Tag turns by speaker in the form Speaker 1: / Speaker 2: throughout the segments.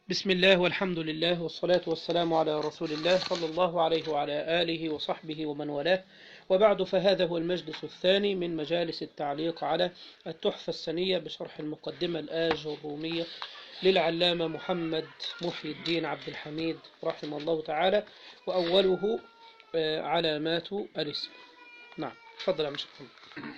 Speaker 1: بسم الله والحمد لله والصلاة والسلام على رسول الله صلى الله عليه وعلى آله وصحبه ومن والاه وبعد فهذا هو المجلس الثاني من مجالس التعليق على التحفة السنية بشرح المقدمة الآج الرومية للعلامة محمد محي الدين عبد الحميد رحمه الله تعالى وأوله آه، علامات الاسم نعم تفضل يا عم شيخ محمد.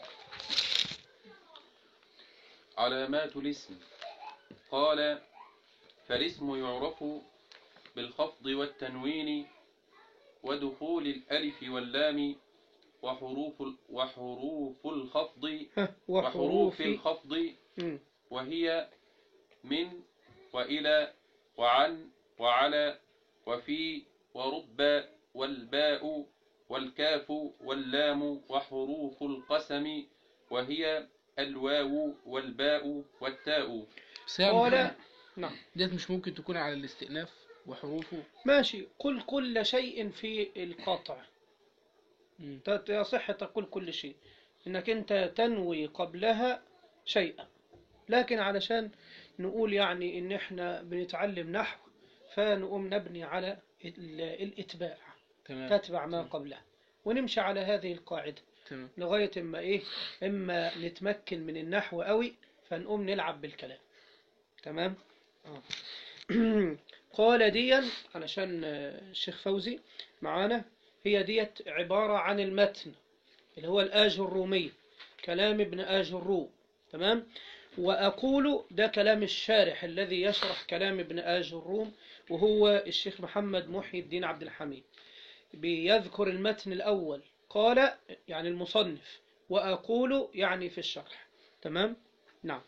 Speaker 2: علامات الاسم قال فالاسم يعرف بالخفض والتنوين ودخول الألف واللام وحروف وحروف الخفض
Speaker 1: ها،
Speaker 2: وحروف
Speaker 1: وحروف
Speaker 2: الخفض
Speaker 1: مم.
Speaker 2: وهي من وإلى وعن وعلى وفي ورب والباء والكاف واللام وحروف القسم وهي الواو والباء والتاء
Speaker 3: بس هي
Speaker 1: قال
Speaker 3: محمد،
Speaker 1: نعم
Speaker 3: ديت مش ممكن تكون على الاستئناف وحروفه
Speaker 1: ماشي قل كل شيء في القطع
Speaker 3: مم.
Speaker 1: ت- يصح تقول كل شيء انك انت تنوي قبلها شيئا لكن علشان نقول يعني ان احنا بنتعلم نحو فنقوم نبني على ال- الاتباع
Speaker 3: تمام
Speaker 1: تتبع ما قبلها ونمشي على هذه القاعدة
Speaker 3: تمام
Speaker 1: لغاية اما ايه اما نتمكن من النحو قوي فنقوم نلعب بالكلام تمام آه. قال ديا علشان آه، الشيخ فوزي معانا هي ديت عبارة عن المتن اللي هو الآج الرومي كلام ابن آج الروم تمام وأقول ده كلام الشارح الذي يشرح كلام ابن آج الروم وهو الشيخ محمد محي الدين عبد الحميد بيذكر المتن الأول قال يعني المصنف وأقول يعني في الشرح تمام نعم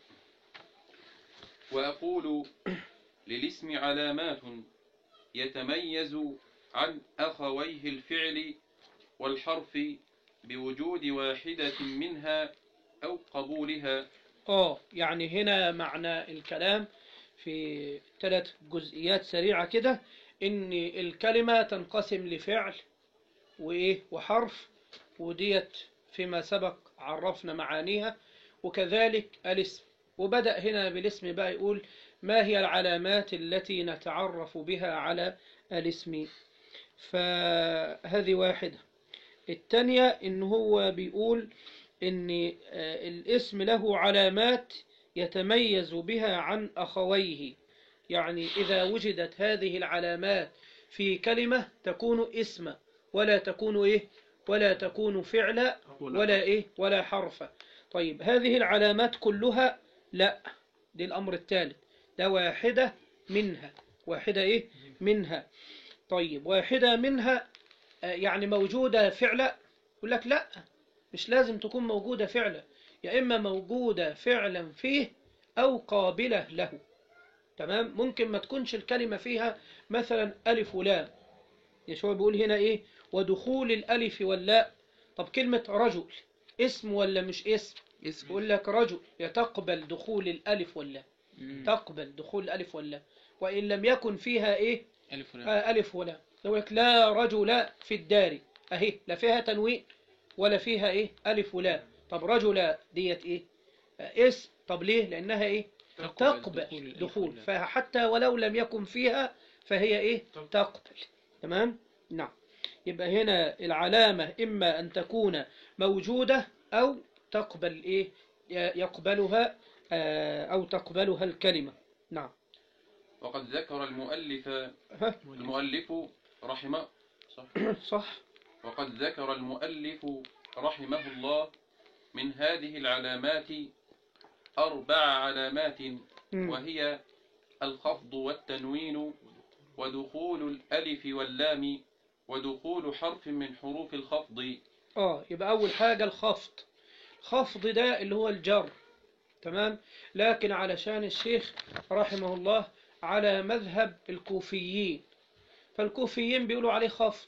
Speaker 2: وأقول للاسم علامات يتميز عن أخويه الفعل والحرف بوجود واحدة منها أو قبولها
Speaker 1: اه يعني هنا معنى الكلام في ثلاث جزئيات سريعة كده ان الكلمة تنقسم لفعل وايه وحرف وديت فيما سبق عرفنا معانيها وكذلك الاسم وبدأ هنا بالاسم بقى يقول ما هي العلامات التي نتعرف بها على الاسم فهذه واحدة التانية ان هو بيقول ان آه، الاسم له علامات يتميز بها عن اخويه يعني اذا وجدت هذه العلامات في كلمة تكون اسما ولا تكون ايه ولا تكون فعلا ولا ايه ولا حرفا طيب هذه العلامات كلها لا دي الامر الثالث ده واحدة منها واحدة ايه منها طيب واحدة منها آه، يعني موجودة فعلا يقول لك لا مش لازم تكون موجودة فعلا يا إما موجودة فعلا فيه أو قابلة له تمام ممكن ما تكونش الكلمة فيها مثلا ألف ولام يشوع بيقول هنا إيه ودخول الألف واللاء طب كلمة رجل اسم ولا مش اسم
Speaker 3: اسم
Speaker 1: يقول لك رجل يتقبل دخول الألف واللاء
Speaker 3: مم.
Speaker 1: تقبل دخول الألف واللاء وإن لم يكن فيها إيه
Speaker 3: ألف ولام
Speaker 1: آه، ألف ولام يقول لك لا رجل في الدار أهي لا فيها تنوين ولا فيها إيه ألف ولام طب رجل ديت إيه آه، اسم طب ليه لأنها إيه تقبل
Speaker 3: الألف
Speaker 1: دخول
Speaker 3: واللام.
Speaker 1: فحتى ولو لم يكن فيها فهي إيه
Speaker 3: تقبل.
Speaker 1: تقبل تمام نعم يبقى هنا العلامة إما أن تكون موجودة أو تقبل إيه ي- يقبلها آه، أو تقبلها الكلمة نعم
Speaker 2: وقد ذكر المؤلف
Speaker 1: ها،
Speaker 2: المؤلف رحمه صح
Speaker 1: صح
Speaker 2: وقد ذكر المؤلف رحمه الله من هذه العلامات أربع علامات
Speaker 1: مم.
Speaker 2: وهي الخفض والتنوين ودخول الألف واللام ودخول حرف من حروف الخفض
Speaker 1: اه يبقى اول حاجة الخفض خفض ده اللي هو الجر تمام لكن علشان الشيخ رحمه الله على مذهب الكوفيين فالكوفيين بيقولوا عليه خفض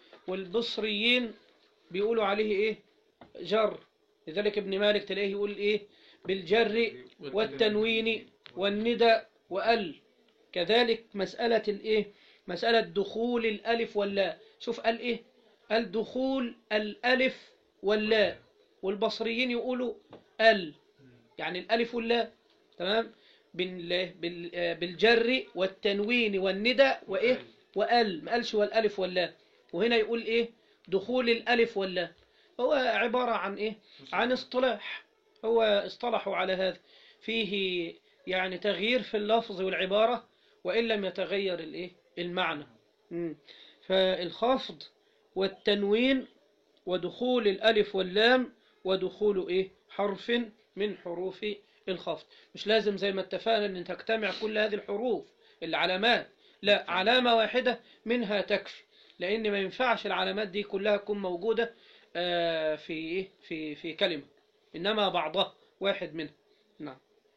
Speaker 1: والبصريين بيقولوا عليه ايه جر لذلك ابن مالك تلاقيه يقول ايه بالجر والتنوين والندى وال كذلك مسألة الايه مسألة دخول الألف واللاء شوف قال ايه قال دخول الألف واللاء والبصريين يقولوا ال يعني الألف واللاء تمام بال- بال- آه، بالجر والتنوين والندى وإيه وال ما قالش والألف واللام وهنا يقول إيه دخول الألف واللام هو عبارة عن إيه عن اصطلاح هو اصطلحوا على هذا فيه يعني تغيير في اللفظ والعبارة وإن لم يتغير الإيه المعنى مم. فالخفض والتنوين ودخول الألف واللام ودخول إيه حرف من حروف الخفض مش لازم زي ما اتفقنا أن تجتمع كل هذه الحروف العلامات لا علامة واحدة منها تكفي لأن ما ينفعش العلامات دي كلها تكون موجودة آه، في إيه؟ في في كلمة إنما بعضها واحد منها نعم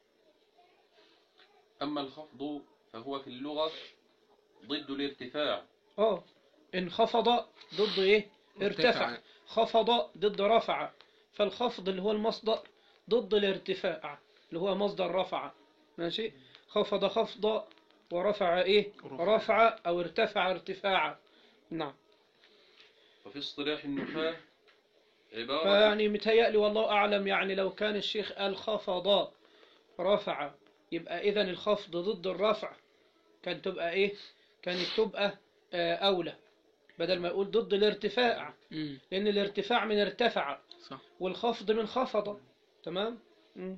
Speaker 2: أما الخفض فهو في اللغة ضد الارتفاع
Speaker 1: اه انخفض ضد ايه ارتفع
Speaker 3: ارتفع.
Speaker 1: خفض ضد رفع فالخفض اللي هو المصدر ضد الارتفاع اللي هو مصدر رفع ماشي خفض خفض ورفع ايه
Speaker 3: رفع.
Speaker 1: رفع او ارتفع ارتفاعا نعم
Speaker 2: وفي اصطلاح النحاة عبارة
Speaker 1: فيعني متهيألي والله أعلم يعني لو كان الشيخ قال خفض رفع يبقى إذا الخفض ضد الرفع كان تبقى إيه كانت تبقى آه، أولى بدل ما يقول ضد الارتفاع
Speaker 3: مم.
Speaker 1: لأن الارتفاع من ارتفع
Speaker 3: صح
Speaker 1: والخفض من خفض تمام مم.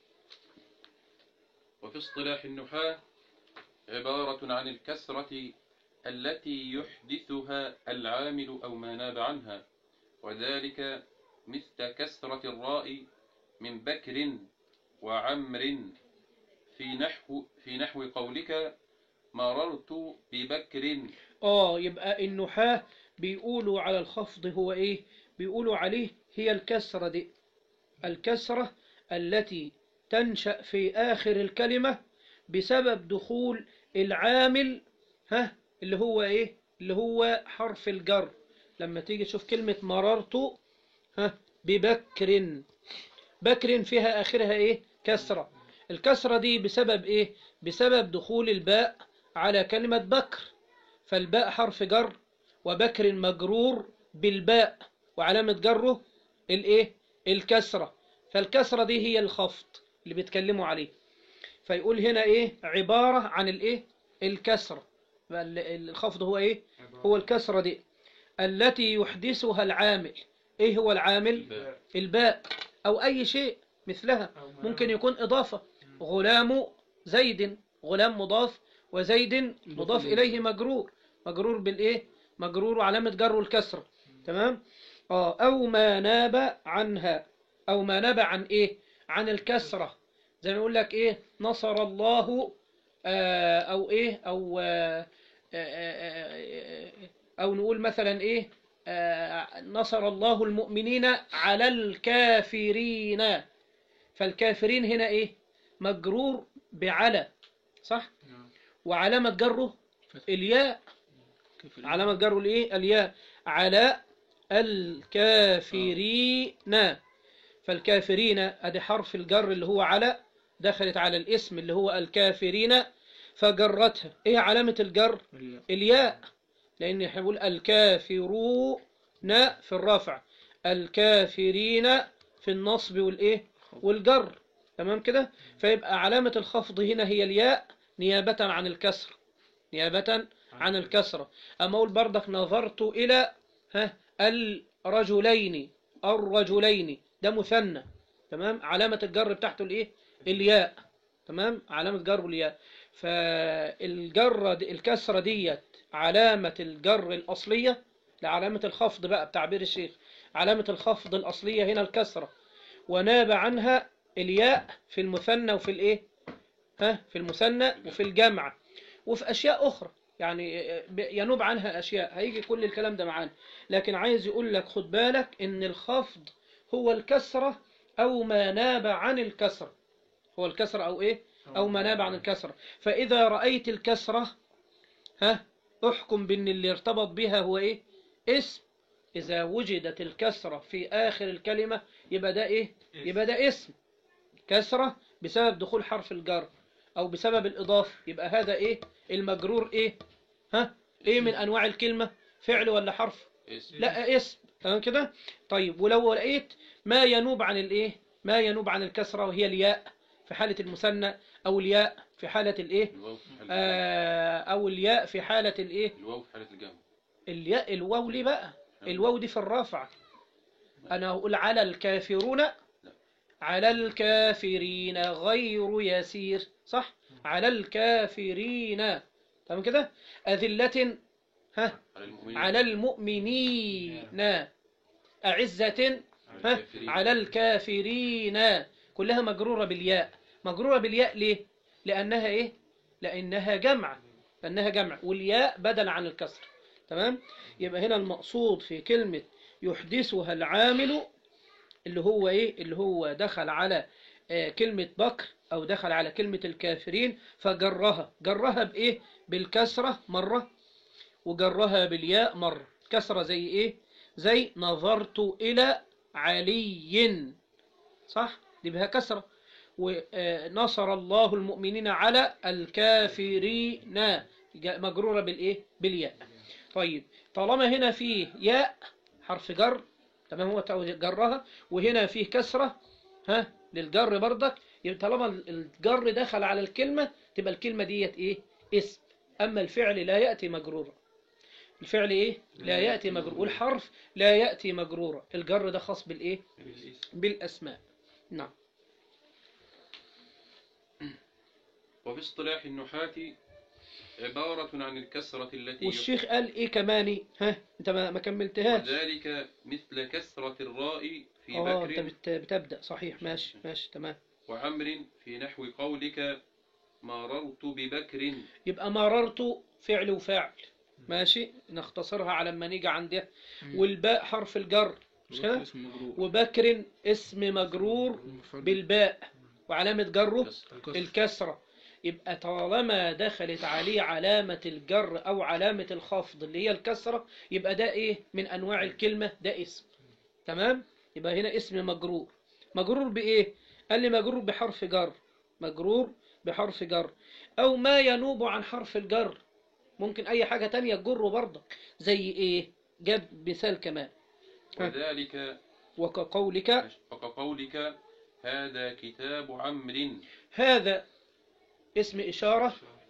Speaker 2: وفي اصطلاح النحاة عبارة عن الكسرة التي يحدثها العامل أو ما ناب عنها وذلك مثل كسرة الراء من بكر وعمر في نحو في نحو قولك مررت ببكر
Speaker 1: آه يبقى النحاة بيقولوا على الخفض هو إيه بيقولوا عليه هي الكسرة دي الكسرة التي تنشأ في آخر الكلمة بسبب دخول العامل ها اللي هو إيه اللي هو حرف الجر لما تيجي تشوف كلمة مررت ها ببكر بكر فيها آخرها إيه كسرة الكسرة دي بسبب إيه بسبب دخول الباء على كلمة بكر فالباء حرف جر وبكر مجرور بالباء وعلامة جره الايه الكسرة فالكسرة دي هي الخفض اللي بيتكلموا عليه فيقول هنا ايه عبارة عن الايه الكسرة فال- الخفض هو ايه هو الكسرة دي التي يحدثها العامل ايه هو العامل
Speaker 2: الباء.
Speaker 1: الباء او اي شيء مثلها ممكن يكون اضافة غلام زيد غلام مضاف وزيد مضاف إليه مجرور مجرور بالإيه مجرور وعلامة جره الكسرة تمام آه أو ما ناب عنها أو ما ناب عن إيه عن الكسرة زي ما يقول لك إيه نصر الله آه أو إيه أو آه آه آه أو نقول مثلا إيه آه نصر الله المؤمنين على الكافرين فالكافرين هنا إيه مجرور بعلى صح
Speaker 3: نعم.
Speaker 1: وعلامة جره
Speaker 3: فتح.
Speaker 1: الياء
Speaker 3: كيف ال-
Speaker 1: علامة جره الايه الياء على الكافرين فالكافرين ادي حرف الجر اللي هو على دخلت على الاسم اللي هو الكافرين فجرتها ايه علامة الجر
Speaker 3: ال-
Speaker 1: الياء لان احنا بنقول الكافرون في الرفع الكافرين في النصب والايه والجر تمام كده فيبقى علامة الخفض هنا هي الياء نيابة عن الكسر نيابة عن الكسرة أما أقول بردك نظرت إلى ها الرجلين الرجلين ده مثنى تمام علامة الجر بتاعته الإيه الياء تمام علامة جر الياء فالجر دي- الكسرة ديت علامة الجر الأصلية لعلامة الخفض بقى بتعبير الشيخ علامة الخفض الأصلية هنا الكسرة وناب عنها الياء في المثنى وفي الإيه ها في المثنى وفي الجمع وفي أشياء أخرى يعني ينوب عنها أشياء هيجي كل الكلام ده معانا لكن عايز يقول لك خد بالك إن الخفض هو الكسرة أو ما ناب عن الكسرة هو الكسرة أو إيه أو ما ناب عن الكسرة فإذا رأيت الكسرة ها احكم بأن اللي ارتبط بها هو إيه اسم إذا وجدت الكسرة في آخر الكلمة يبقى ده إيه يبقى ده اسم كسرة بسبب دخول حرف الجر أو بسبب الإضافة يبقى هذا إيه المجرور إيه ها إيه من أنواع الكلمة فعل ولا حرف
Speaker 2: اسم
Speaker 1: لا اسم تمام كده طيب ولو لقيت ما ينوب عن الايه ما ينوب عن الكسرة وهي الياء في حالة المثنى أو الياء في حالة الإيه
Speaker 2: الواو في حالة
Speaker 1: آه أو الياء في حالة الإيه
Speaker 2: الواو في حالة الجمع
Speaker 1: الياء الواو ليه بقى الواو دي في الرفع أنا أقول على الكافرون على الكافرين غير يسير صح على الكافرين تمام كده أذلة ها
Speaker 2: على المؤمنين
Speaker 1: على المؤمنين أعزة ها
Speaker 2: الكافرين.
Speaker 1: على الكافرين كلها مجرورة بالياء مجرورة بالياء ليه لأنها إيه لأنها جمع لأنها جمع والياء بدل عن الكسر تمام يبقى هنا المقصود في كلمة يحدثها العامل اللي هو إيه اللي هو دخل على آه، كلمة بكر أو دخل على كلمة الكافرين فجرها جرها بإيه بالكسرة مرة وجرها بالياء مرة كسرة زي إيه زي نظرت إلى علي صح دي بها كسرة ونصر الله المؤمنين على الكافرين جاء مجرورة بالإيه بالياء طيب طالما هنا فيه ياء حرف جر تمام هو تعود جرها وهنا فيه كسرة ها للجر برضك يبقى طالما الجر دخل على الكلمة تبقى الكلمة ديت إيه اسم أما الفعل لا يأتي مجرورا الفعل إيه لا يأتي مجرور والحرف لا يأتي مجرورا الجر ده خاص بالإيه بالأسماء نعم
Speaker 2: وفي اصطلاح النحاة عبارة عن الكسرة التي
Speaker 1: والشيخ قال إيه كماني ها أنت ما ما كملتهاش
Speaker 2: وذلك مثل كسرة الراء في
Speaker 1: اه انت
Speaker 2: بكر
Speaker 1: بت- بتبدأ صحيح ماشي ماشي تمام
Speaker 2: وعمر في نحو قولك مررت ببكر
Speaker 1: يبقى مررت فعل وفاعل ماشي نختصرها على ما نيجي عندها والباء حرف الجر مش كده
Speaker 3: اسم مجرور
Speaker 1: وبكر اسم مجرور
Speaker 3: مفرد.
Speaker 1: بالباء وعلامة جره
Speaker 3: الكسر.
Speaker 1: الكسرة يبقى طالما دخلت عليه علامة الجر أو علامة الخفض اللي هي الكسرة يبقى ده إيه من أنواع الكلمة ده اسم تمام يبقى هنا اسم مجرور مجرور بإيه قال لي مجرور بحرف جر مجرور بحرف جر أو ما ينوب عن حرف الجر ممكن أي حاجة تانية تجره برضك زي إيه جاب مثال كمان
Speaker 2: وذلك
Speaker 1: وكقولك
Speaker 2: وكقولك هذا كتاب عمر
Speaker 1: هذا اسم إشارة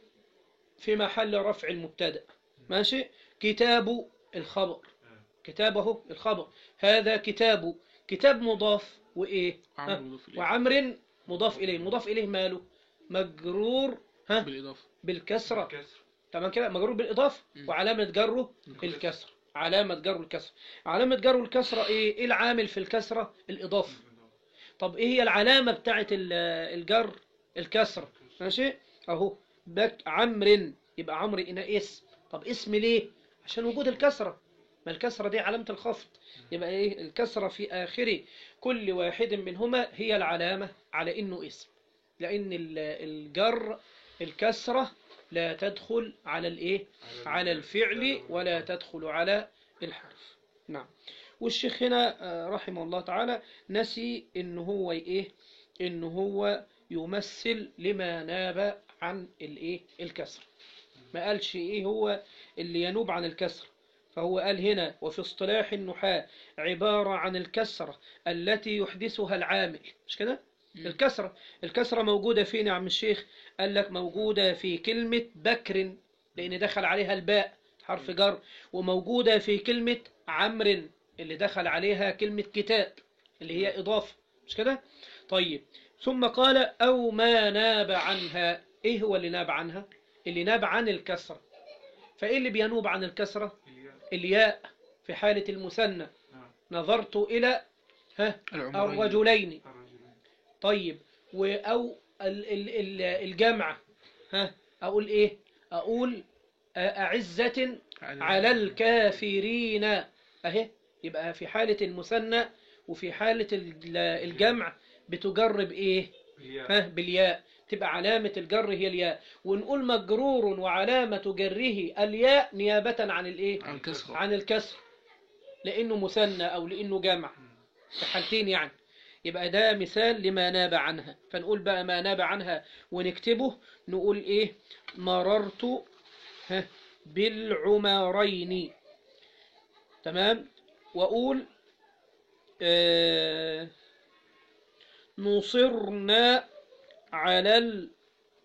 Speaker 1: في محل رفع المبتدأ ماشي كتاب الخبر كتابه الخبر هذا كتاب كتاب مضاف وإيه
Speaker 3: عمرو
Speaker 1: ها؟
Speaker 3: مضاف إليه.
Speaker 1: وعمر مضاف إليه مضاف إليه ماله مجرور ها
Speaker 3: بالإضافة
Speaker 1: بالكسرة تمام كده مجرور بالإضافة
Speaker 3: مم.
Speaker 1: وعلامة جره الكسر علامة جره الكسر علامة جره الكسرة إيه إيه العامل في الكسرة الإضافة طب إيه هي العلامة بتاعت ال- الجر الكسرة ماشي أهو بك عمر يبقى عمرو هنا اسم طب اسم ليه عشان وجود الكسرة ما الكسرة دي علامة الخفض يبقى إيه الكسرة في آخر كل واحد منهما هي العلامة على إنه اسم لأن ال- الجر الكسرة لا تدخل على الإيه على الفعل ولا تدخل على الحرف نعم والشيخ هنا آه، رحمه الله تعالى نسي إن هو إيه إن هو يمثل لما ناب عن الإيه الكسر ما قالش إيه هو اللي ينوب عن الكسر فهو قال هنا وفي اصطلاح النحاة عبارة عن الكسرة التي يحدثها العامل مش كده
Speaker 3: مم.
Speaker 1: الكسرة الكسرة موجودة فين يا عم الشيخ قال لك موجودة في كلمة بكر لأن دخل عليها الباء حرف جر وموجودة في كلمة عمر اللي دخل عليها كلمة كتاب اللي هي إضافة مش كده طيب ثم قال أو ما ناب عنها إيه هو اللي ناب عنها اللي ناب عن الكسرة فإيه اللي بينوب عن الكسرة الياء في حالة المثنى نظرت إلى ها
Speaker 3: العمرين.
Speaker 1: الرجلين طيب و أو ال- ال- ال- الجمع ها أقول إيه أقول أعزة على الكافرين أهي يبقى في حالة المثنى وفي حالة ال- الجمع بتجرب إيه ها بالياء تبقى علامة الجر هي الياء ونقول مجرور وعلامة جره الياء نيابة عن الإيه
Speaker 3: عن كسرة
Speaker 1: عن الكسر لأنه مثنى أو لأنه جمع في حالتين يعني يبقى ده مثال لما ناب عنها فنقول بقى ما ناب عنها ونكتبه نقول إيه مررت ها بالعمرين تمام وأقول آه نصرنا على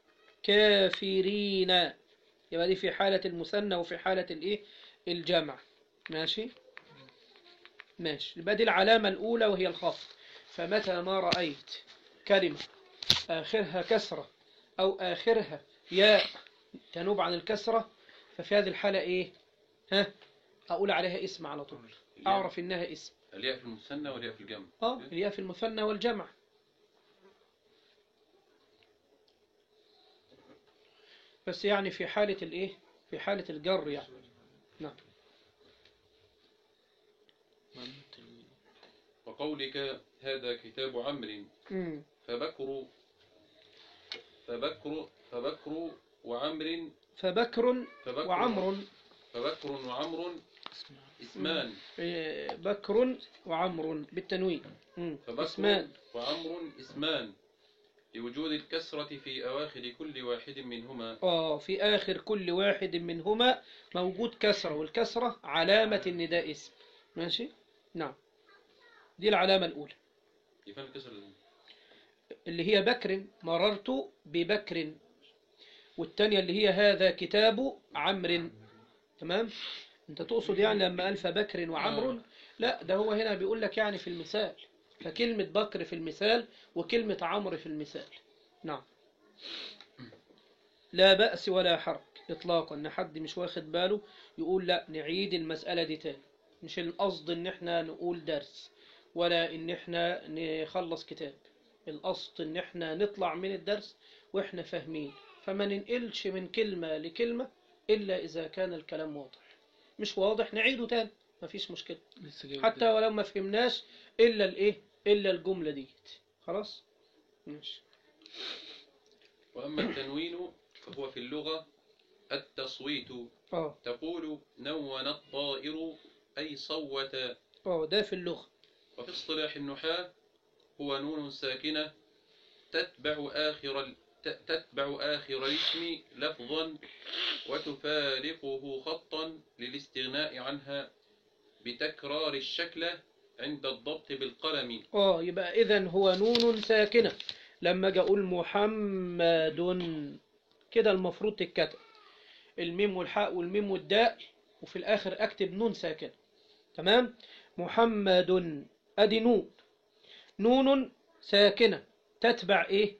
Speaker 1: كافرين يبقى دي في حالة المثنى وفي حالة الايه الجمع ماشي ماشي يبقى دي العلامة الأولى وهي الخفض فمتى ما رأيت كلمة آخرها كسرة أو آخرها ياء تنوب عن الكسرة ففي هذه الحالة إيه ها أقول عليها اسم على طول أعرف إنها اسم
Speaker 2: الياء في المثنى والياء في الجمع
Speaker 1: اه الياء في المثنى والجمع بس يعني في حالة الايه في حالة الجر يعني نعم
Speaker 2: وقولك هذا كتاب عمرو
Speaker 1: مم.
Speaker 2: فبكر فبكر فبكر وعمر
Speaker 1: فبكر
Speaker 2: فبكر
Speaker 1: وعمر
Speaker 2: فبكر وعمر اسمان
Speaker 1: إيه، بكر وعمر بالتنوين مم.
Speaker 2: فبكر
Speaker 1: اسمان
Speaker 2: وعمر اسمان لوجود الكسرة في أواخر كل واحد منهما
Speaker 1: اه في آخر كل واحد منهما موجود كسرة والكسرة علامة النداء اسم ماشي نعم دي العلامة الأولى
Speaker 2: يفهم الكسرة دي
Speaker 1: اللي هي بكر مررت ببكر والتانية اللي هي هذا كتاب عمرو تمام انت تقصد يعني لما قال فبكر وعمرو لا ده هو هنا بيقول لك يعني في المثال فكلمة بكر في المثال وكلمة عمرو في المثال نعم لا بأس ولا حرج إطلاقا إن حد مش واخد باله يقول لا نعيد المسألة دي تاني مش القصد إن إحنا نقول درس ولا إن إحنا نخلص كتاب القصد إن إحنا نطلع من الدرس وإحنا فاهمين فما ننقلش من كلمة لكلمة إلا إذا كان الكلام واضح مش واضح نعيده تاني مفيش مشكلة
Speaker 3: لسه جاي
Speaker 1: حتى ولو ما فهمناش إلا الإيه إلا الجملة ديت خلاص ماشي
Speaker 2: وأما التنوين فهو في اللغة التصويت
Speaker 1: اه
Speaker 2: تقول نون الطائر أي صوت
Speaker 1: اه ده في اللغة
Speaker 2: وفي اصطلاح النحاة هو نون ساكنة تتبع آخر ال- ت- تتبع آخر الاسم لفظا وتفارقه خطا للاستغناء عنها بتكرار الشكل عند الضبط بالقلم
Speaker 1: اه يبقى إذا هو نون ساكنة لما أجي أقول محمد كده المفروض تتكتب الميم والحاء والميم والداء وفي الآخر أكتب نون ساكنة تمام محمد أدي نون نون ساكنة تتبع إيه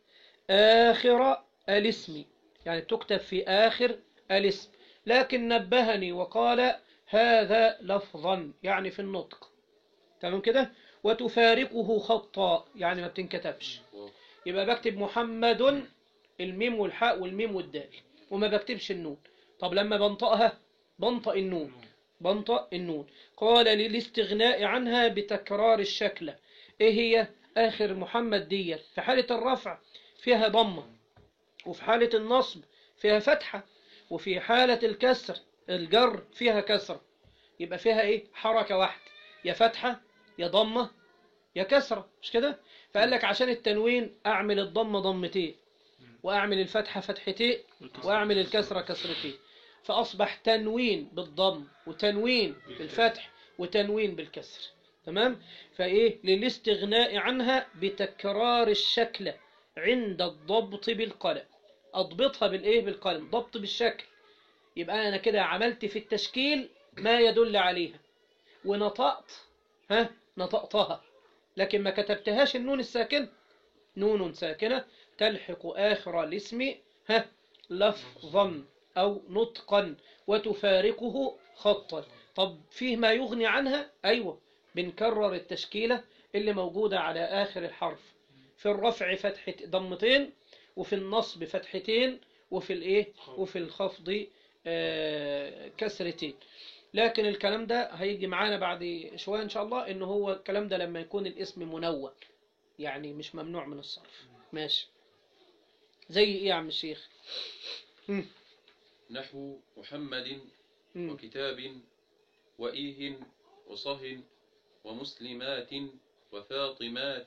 Speaker 1: آخر الاسم يعني تكتب في آخر الاسم لكن نبهني وقال هذا لفظا يعني في النطق تمام كده وتفارقه خطا يعني ما بتنكتبش يبقى بكتب محمد الميم والحاء والميم والدال وما بكتبش النون طب لما بنطقها بنطق النون بنطق النون قال للاستغناء عنها بتكرار الشكلة ايه هي اخر محمد دي في حالة الرفع فيها ضمة وفي حالة النصب فيها فتحة وفي حالة الكسر الجر فيها كسرة يبقى فيها ايه حركة واحدة يا فتحة يا ضمة يا كسرة مش كده فقال لك عشان التنوين اعمل الضمة ضمتين واعمل الفتحة فتحتين واعمل الكسرة كسرتين فاصبح تنوين بالضم وتنوين بالفتح وتنوين بالكسر تمام فايه للاستغناء عنها بتكرار الشكل عند الضبط بالقلم اضبطها بالايه بالقلم ضبط بالشكل يبقى انا كده عملت في التشكيل ما يدل عليها ونطقت ها نطقتها لكن ما كتبتهاش النون الساكنة نون ساكنة تلحق آخر الاسم ها لفظا أو نطقا وتفارقه خطا طب فيه ما يغني عنها أيوة بنكرر التشكيلة اللي موجودة على آخر الحرف في الرفع فتحة ضمتين وفي النصب فتحتين وفي الايه وفي الخفض آه، كسرتين لكن الكلام ده هيجي معانا بعد شوية إن شاء الله إن هو الكلام ده لما يكون الاسم منون يعني مش ممنوع من الصرف ماشي زي إيه يا عم الشيخ مم.
Speaker 2: نحو محمد
Speaker 1: مم.
Speaker 2: وكتاب وإيه وصه ومسلمات وفاطمات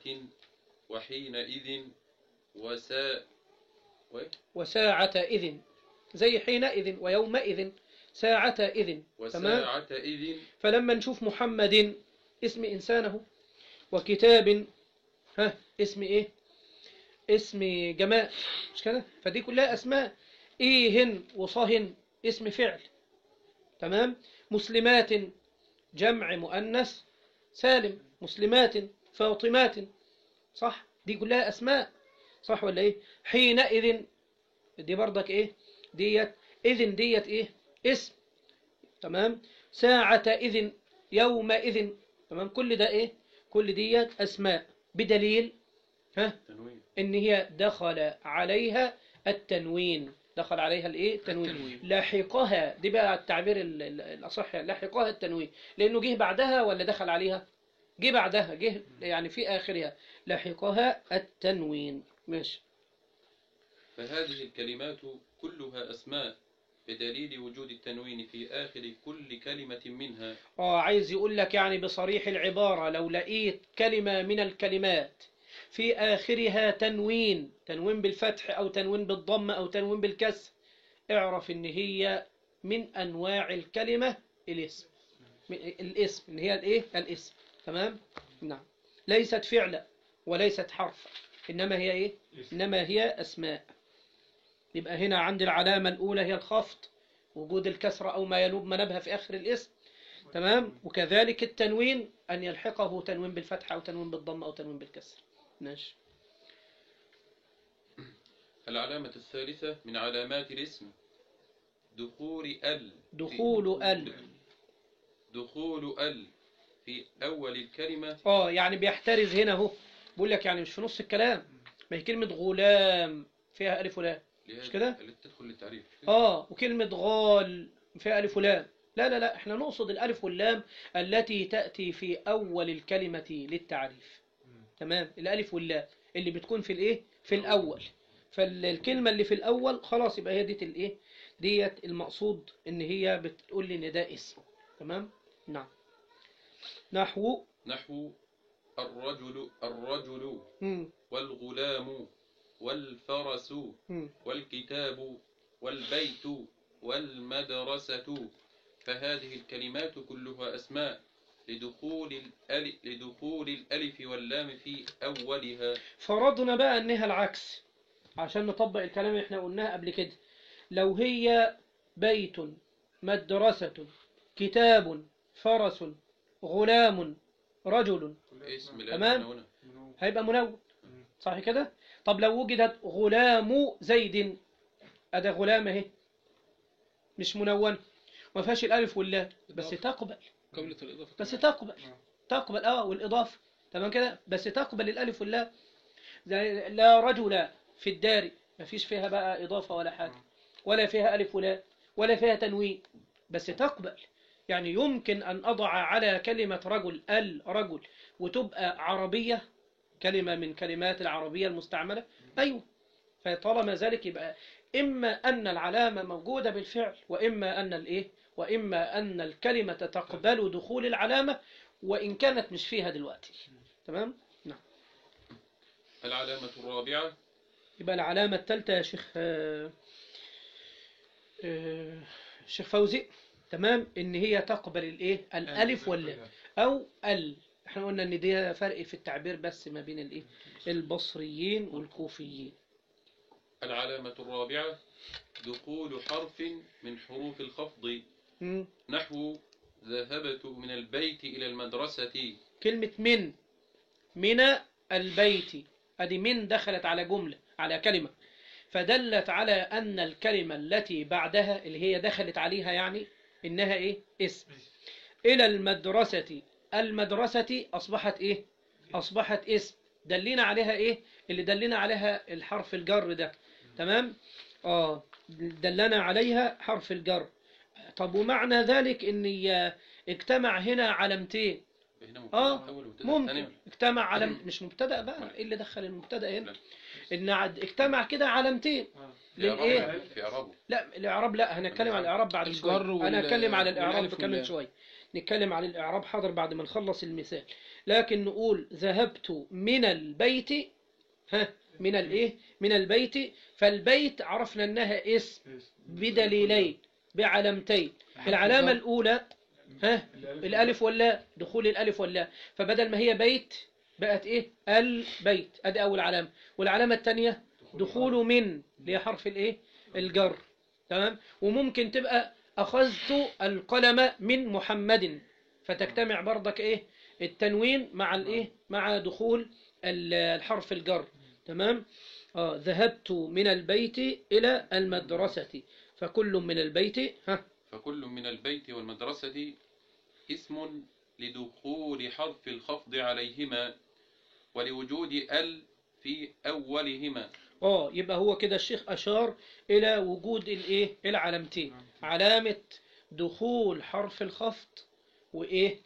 Speaker 2: وحينئذ وساء وإيه؟
Speaker 1: وساعة إذن زي حينئذ ويومئذ ساعة إذن تمام
Speaker 2: وساعة إذ
Speaker 1: فلما نشوف محمد اسم إنسانه وكتاب ها اسم إيه اسم جماد مش كده فدي كلها اسماء ايهن وصهن اسم فعل تمام مسلمات جمع مؤنث سالم مسلمات فاطمات صح دي كلها اسماء صح ولا ايه حينئذ دي برضك ايه ديت اذن ديت ايه اسم تمام ساعة اذن يومئذ تمام كل ده ايه كل ديت اسماء بدليل ها
Speaker 2: تنوين
Speaker 1: ان هي دخل عليها التنوين دخل عليها الايه التنوين
Speaker 3: التنوين.
Speaker 1: لاحقها دي بقى التعبير ال- ال- الاصح يعني لاحقها التنوين لانه جه بعدها ولا دخل عليها جه بعدها جه يعني في اخرها لاحقها التنوين ماشي
Speaker 2: فهذه الكلمات كلها أسماء بدليل وجود التنوين في آخر كل كلمة منها
Speaker 1: اه عايز يقول لك يعني بصريح العبارة لو لقيت كلمة من الكلمات في آخرها تنوين تنوين بالفتح أو تنوين بالضم أو تنوين بالكسر اعرف إن هي من أنواع الكلمة الاسم من- الاسم إن هي الإيه الاسم تمام نعم ليست فعلا وليست حرفا إنما هي إيه إنما هي أسماء يبقى هنا عند العلامة الأولى هي الخفض وجود الكسرة أو ما ينوب منبها في آخر الاسم تمام وكذلك التنوين أن يلحقه تنوين بالفتح أو تنوين بالضم أو تنوين بالكسر ماشي
Speaker 2: العلامة الثالثة من علامات الاسم دخول ال
Speaker 1: دخول ال
Speaker 2: دخول ال في أول الكلمة
Speaker 1: اه يعني بيحترز هنا اهو بقول لك يعني مش في نص الكلام ما هي كلمة غلام فيها ألف ولام مش كده؟
Speaker 2: التي تدخل للتعريف
Speaker 1: اه وكلمة غال فيها ألف ولام لا لا لا احنا نقصد الألف واللام التي تأتي في أول الكلمة للتعريف تمام الألف واللام اللي بتكون في الإيه في الأول فالكلمة اللي في الأول خلاص يبقى هي ديت الإيه ديت المقصود إن هي بتقول لي إن ده اسم تمام نعم نحو
Speaker 2: نحو الرجل الرجل
Speaker 1: مم.
Speaker 2: والغلام والفرس
Speaker 1: مم.
Speaker 2: والكتاب والبيت والمدرسة فهذه الكلمات كلها أسماء لدخول الألف, لدخول الألف واللام في أولها
Speaker 1: فرضنا بقى انها العكس عشان نطبق الكلام اللي احنا قلناه قبل كده لو هي بيت مدرسة كتاب فرس غلام رجل
Speaker 2: اسم لا
Speaker 1: تمام.
Speaker 2: معنى هنا.
Speaker 1: هيبقى منون صح كده طب لو وجدت غلام زيد ادي غلام اهي مش منون ما فيهاش الالف واللام بس
Speaker 3: إضافة.
Speaker 1: تقبل
Speaker 3: قبلة الإضافة
Speaker 1: بس
Speaker 3: كمان.
Speaker 1: تقبل تقبل اه والإضافة تمام كده بس تقبل الألف واللام زي لا رجل في الدار ما فيش فيها بقى إضافة ولا حاجة ولا فيها ألف ولا ولا فيها تنوين بس تقبل يعني يمكن أن أضع على كلمة رجل الرجل وتبقى عربية كلمة من كلمات العربية المستعملة أيوة فطالما ذلك يبقى إما أن العلامة موجودة بالفعل وإما أن الإيه وإما أن الكلمة تقبل دخول العلامة وإن كانت مش فيها دلوقتي تمام نعم
Speaker 2: العلامة الرابعة
Speaker 1: يبقى العلامة الثالثة يا شيخ آه، آه، شيخ فوزي تمام إن هي تقبل الإيه الألف واللام أو ال احنا قلنا إن دي فرق في التعبير بس ما بين الإيه البصريين والكوفيين
Speaker 2: العلامة الرابعة دخول حرف من حروف الخفض
Speaker 1: مم.
Speaker 2: نحو ذهبت من البيت إلى المدرسة
Speaker 1: كلمة من من البيت ادي من دخلت على جملة على كلمة فدلت على أن الكلمة التي بعدها اللي هي دخلت عليها يعني إنها إيه اسم إلى المدرسة المدرسة أصبحت إيه أصبحت اسم دلنا عليها إيه اللي دلنا عليها الحرف الجر ده تمام آه دلنا عليها حرف الجر طب ومعنى ذلك إن ي- اجتمع هنا علامتين
Speaker 2: هنا مبتدأ
Speaker 1: آه،
Speaker 2: أول ومبتدأ
Speaker 1: ممكن
Speaker 2: ثاني.
Speaker 1: اجتمع علم مش مبتدأ بقى ايه اللي دخل المبتدأ هنا
Speaker 2: لا.
Speaker 1: ان عد- اجتمع كده علامتين
Speaker 2: في إعرابه.
Speaker 1: للايه
Speaker 2: في إعرابه
Speaker 1: لا الاعراب لا هنتكلم على الاعراب بعد
Speaker 3: الجر
Speaker 1: شويه
Speaker 3: وال-
Speaker 1: انا هتكلم على الاعراب
Speaker 3: والألف
Speaker 1: كمان
Speaker 3: واللام.
Speaker 1: شويه نتكلم على الاعراب حاضر بعد ما نخلص المثال لكن نقول ذهبت من البيت ها من الايه من البيت فالبيت عرفنا انها اسم بدليلين بعلامتين العلامه الاولى ها الالف واللا دخول الالف واللا فبدل ما هي بيت بقت ايه البيت ادي اول علامة والعلامة الثانية دخول من اللي هي حرف الايه الجر تمام وممكن تبقى اخذت القلم من محمد فتجتمع برضك ايه التنوين مع الايه مع دخول ال- الحرف الجر تمام اه ذهبت من البيت الى المدرسة فكل من البيت ها
Speaker 2: فكل من البيت والمدرسة اسم لدخول حرف الخفض عليهما ولوجود ال في أولهما
Speaker 1: اه يبقى هو كده الشيخ اشار الى وجود الايه العلامتين علامة دخول حرف الخفض وايه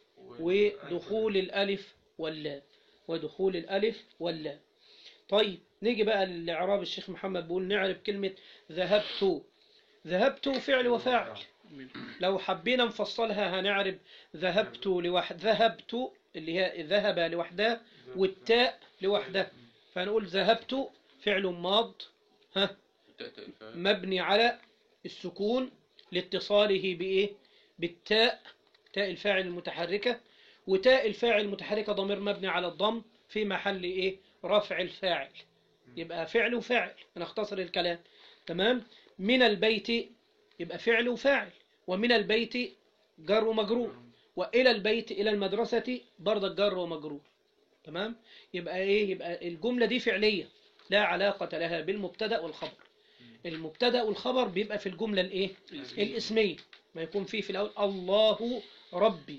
Speaker 1: ودخول الالف واللام ودخول الالف واللام طيب نيجي بقى للاعراب الشيخ محمد بيقول نعرف كلمة ذهبت ذهبت فعل وفاعل لو حبينا نفصلها هنعرف ذهبت لوحد ذهبت اللي هي ذهب لوحدها والتاء لوحدها فنقول ذهبت فعل ماض ها
Speaker 2: ت- ت- ف-
Speaker 1: مبني على السكون لاتصاله بإيه بالتاء تاء الفاعل المتحركة وتاء الفاعل المتحركة ضمير مبني على الضم في محل إيه رفع الفاعل يبقى فعل وفاعل أنا أختصر الكلام تمام من البيت يبقى فعل وفاعل ومن البيت جر ومجرور وإلى البيت إلى المدرسة برضك جر ومجرور تمام يبقى إيه يبقى الجملة دي فعلية لا علاقة لها بالمبتدأ والخبر المبتدأ والخبر بيبقى في الجملة الإيه الاسمية ما يكون فيه في الأول الله ربي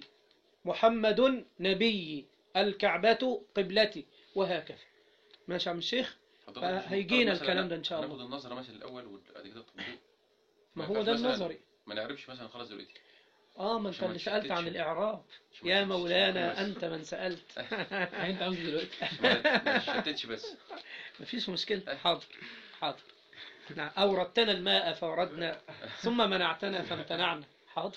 Speaker 1: محمد نبي الكعبة قبلتي وهكذا ماشي يا عم الشيخ
Speaker 2: حضرتك مش
Speaker 1: فهيجينا
Speaker 2: مضطر مثلاً
Speaker 1: الكلام ده إن شاء الله.
Speaker 2: هناخد النظرة مثلا الأول وبعد كده التطبيق
Speaker 1: ما
Speaker 2: ما
Speaker 1: هو
Speaker 2: ينفعش
Speaker 1: ده
Speaker 2: مثلاً
Speaker 1: النظري
Speaker 2: ما نعرفش مثلا خلاص دلوقتي
Speaker 1: اه ما انت
Speaker 2: عشان ما
Speaker 1: اللي سألت عن
Speaker 2: تشتتش.
Speaker 1: الإعراب
Speaker 2: عشان ما
Speaker 1: يا
Speaker 2: تشتتش
Speaker 1: مولانا
Speaker 2: بس.
Speaker 1: أنت من سألت
Speaker 3: انت عاوز دلوقتي
Speaker 2: ما ما تشتتش بس
Speaker 1: مفيش مشكلة حاضر حاضر نعم. أوردتنا الماء فوردنا ثم منعتنا فامتنعنا حاضر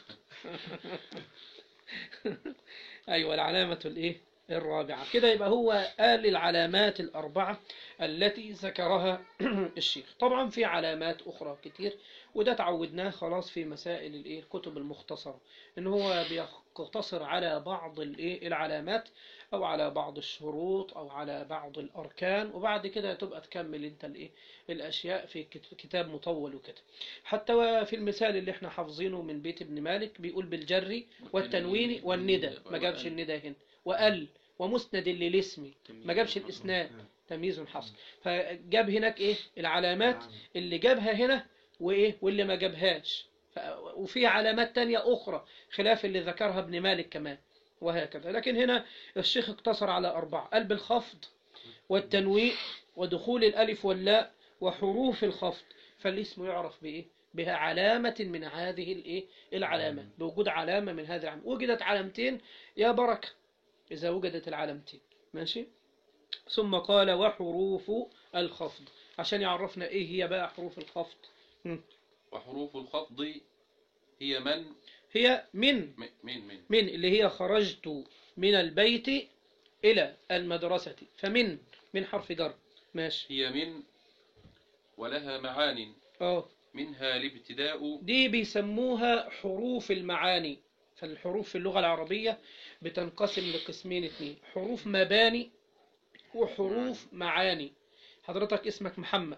Speaker 1: أيوة العلامة الإيه الرابعة كده يبقى هو قال العلامات الأربعة التي ذكرها الشيخ طبعا في علامات أخرى كتير وده تعودناه خلاص في مسائل الإيه الكتب المختصرة إن هو بيقتصر على بعض الإيه العلامات أو على بعض الشروط أو على بعض الأركان وبعد كده تبقى تكمل أنت الإيه الأشياء في كت- كتاب مطول وكده حتى في المثال اللي احنا حافظينه من بيت ابن مالك بيقول بالجر والتنوين والندى ما جابش الندى هنا وقال ومسند للاسم ما جابش الإسناد تمييز حصل فجاب هناك إيه العلامات اللي جابها هنا وإيه واللي ما جابهاش ف- وفي علامات تانية أخرى خلاف اللي ذكرها ابن مالك كمان وهكذا لكن هنا الشيخ اقتصر على أربعة قلب الخفض والتنوين ودخول الألف واللاء وحروف الخفض فالاسم يعرف بإيه بها علامة من هذه الإيه العلامات بوجود علامة من هذه العلامة وجدت علامتين يا بركة إذا وجدت العلامتين ماشي ثم قال وحروف الخفض عشان يعرفنا إيه هي بقى حروف الخفض مم.
Speaker 2: وحروف الخفض هي من
Speaker 1: هي من
Speaker 2: م- من من
Speaker 1: من اللي هي خرجت من البيت إلى المدرسة فمن من حرف جر ماشي
Speaker 2: هي من ولها معان
Speaker 1: اه
Speaker 2: منها الابتداء
Speaker 1: دي بيسموها حروف المعاني فالحروف في اللغة العربية بتنقسم لقسمين اتنين حروف مباني وحروف معاني حضرتك اسمك محمد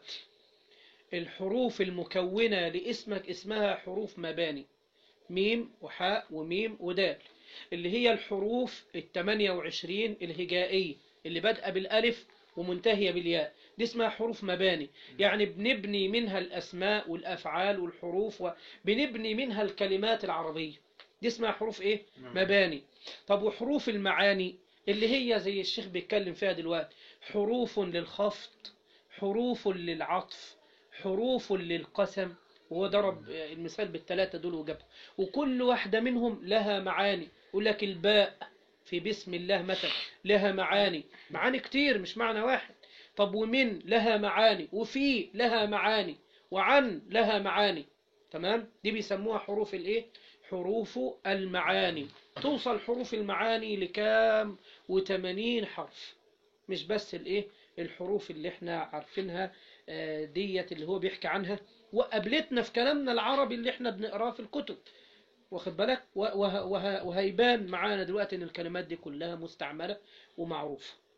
Speaker 1: الحروف المكونة لاسمك اسمها حروف مباني ميم وحاء وميم ودال اللي هي الحروف التمانية وعشرين الهجائية اللي بادئة بالألف ومنتهية بالياء دي اسمها حروف مباني يعني بنبني منها الأسماء والأفعال والحروف وبنبني منها الكلمات العربية دي اسمها حروف إيه؟ مباني طب وحروف المعاني اللي هي زي الشيخ بيتكلم فيها دلوقتي حروف للخفض حروف للعطف حروف للقسم وهو ضرب المثال بالثلاثة دول وجابها وكل واحدة منهم لها معاني يقول لك الباء في بسم الله مثلا لها معاني معاني كتير مش معنى واحد طب ومن لها معاني وفي لها معاني وعن لها معاني تمام دي بيسموها حروف الايه حروف المعاني توصل حروف المعاني لكام وتمانين حرف مش بس الايه الحروف اللي احنا عارفينها آه، ديت اللي هو بيحكي عنها وقابلتنا في كلامنا العربي اللي احنا بنقراه في الكتب واخد بالك و- وه- وه- وهيبان معانا دلوقتي ان الكلمات دي كلها مستعملة ومعروفة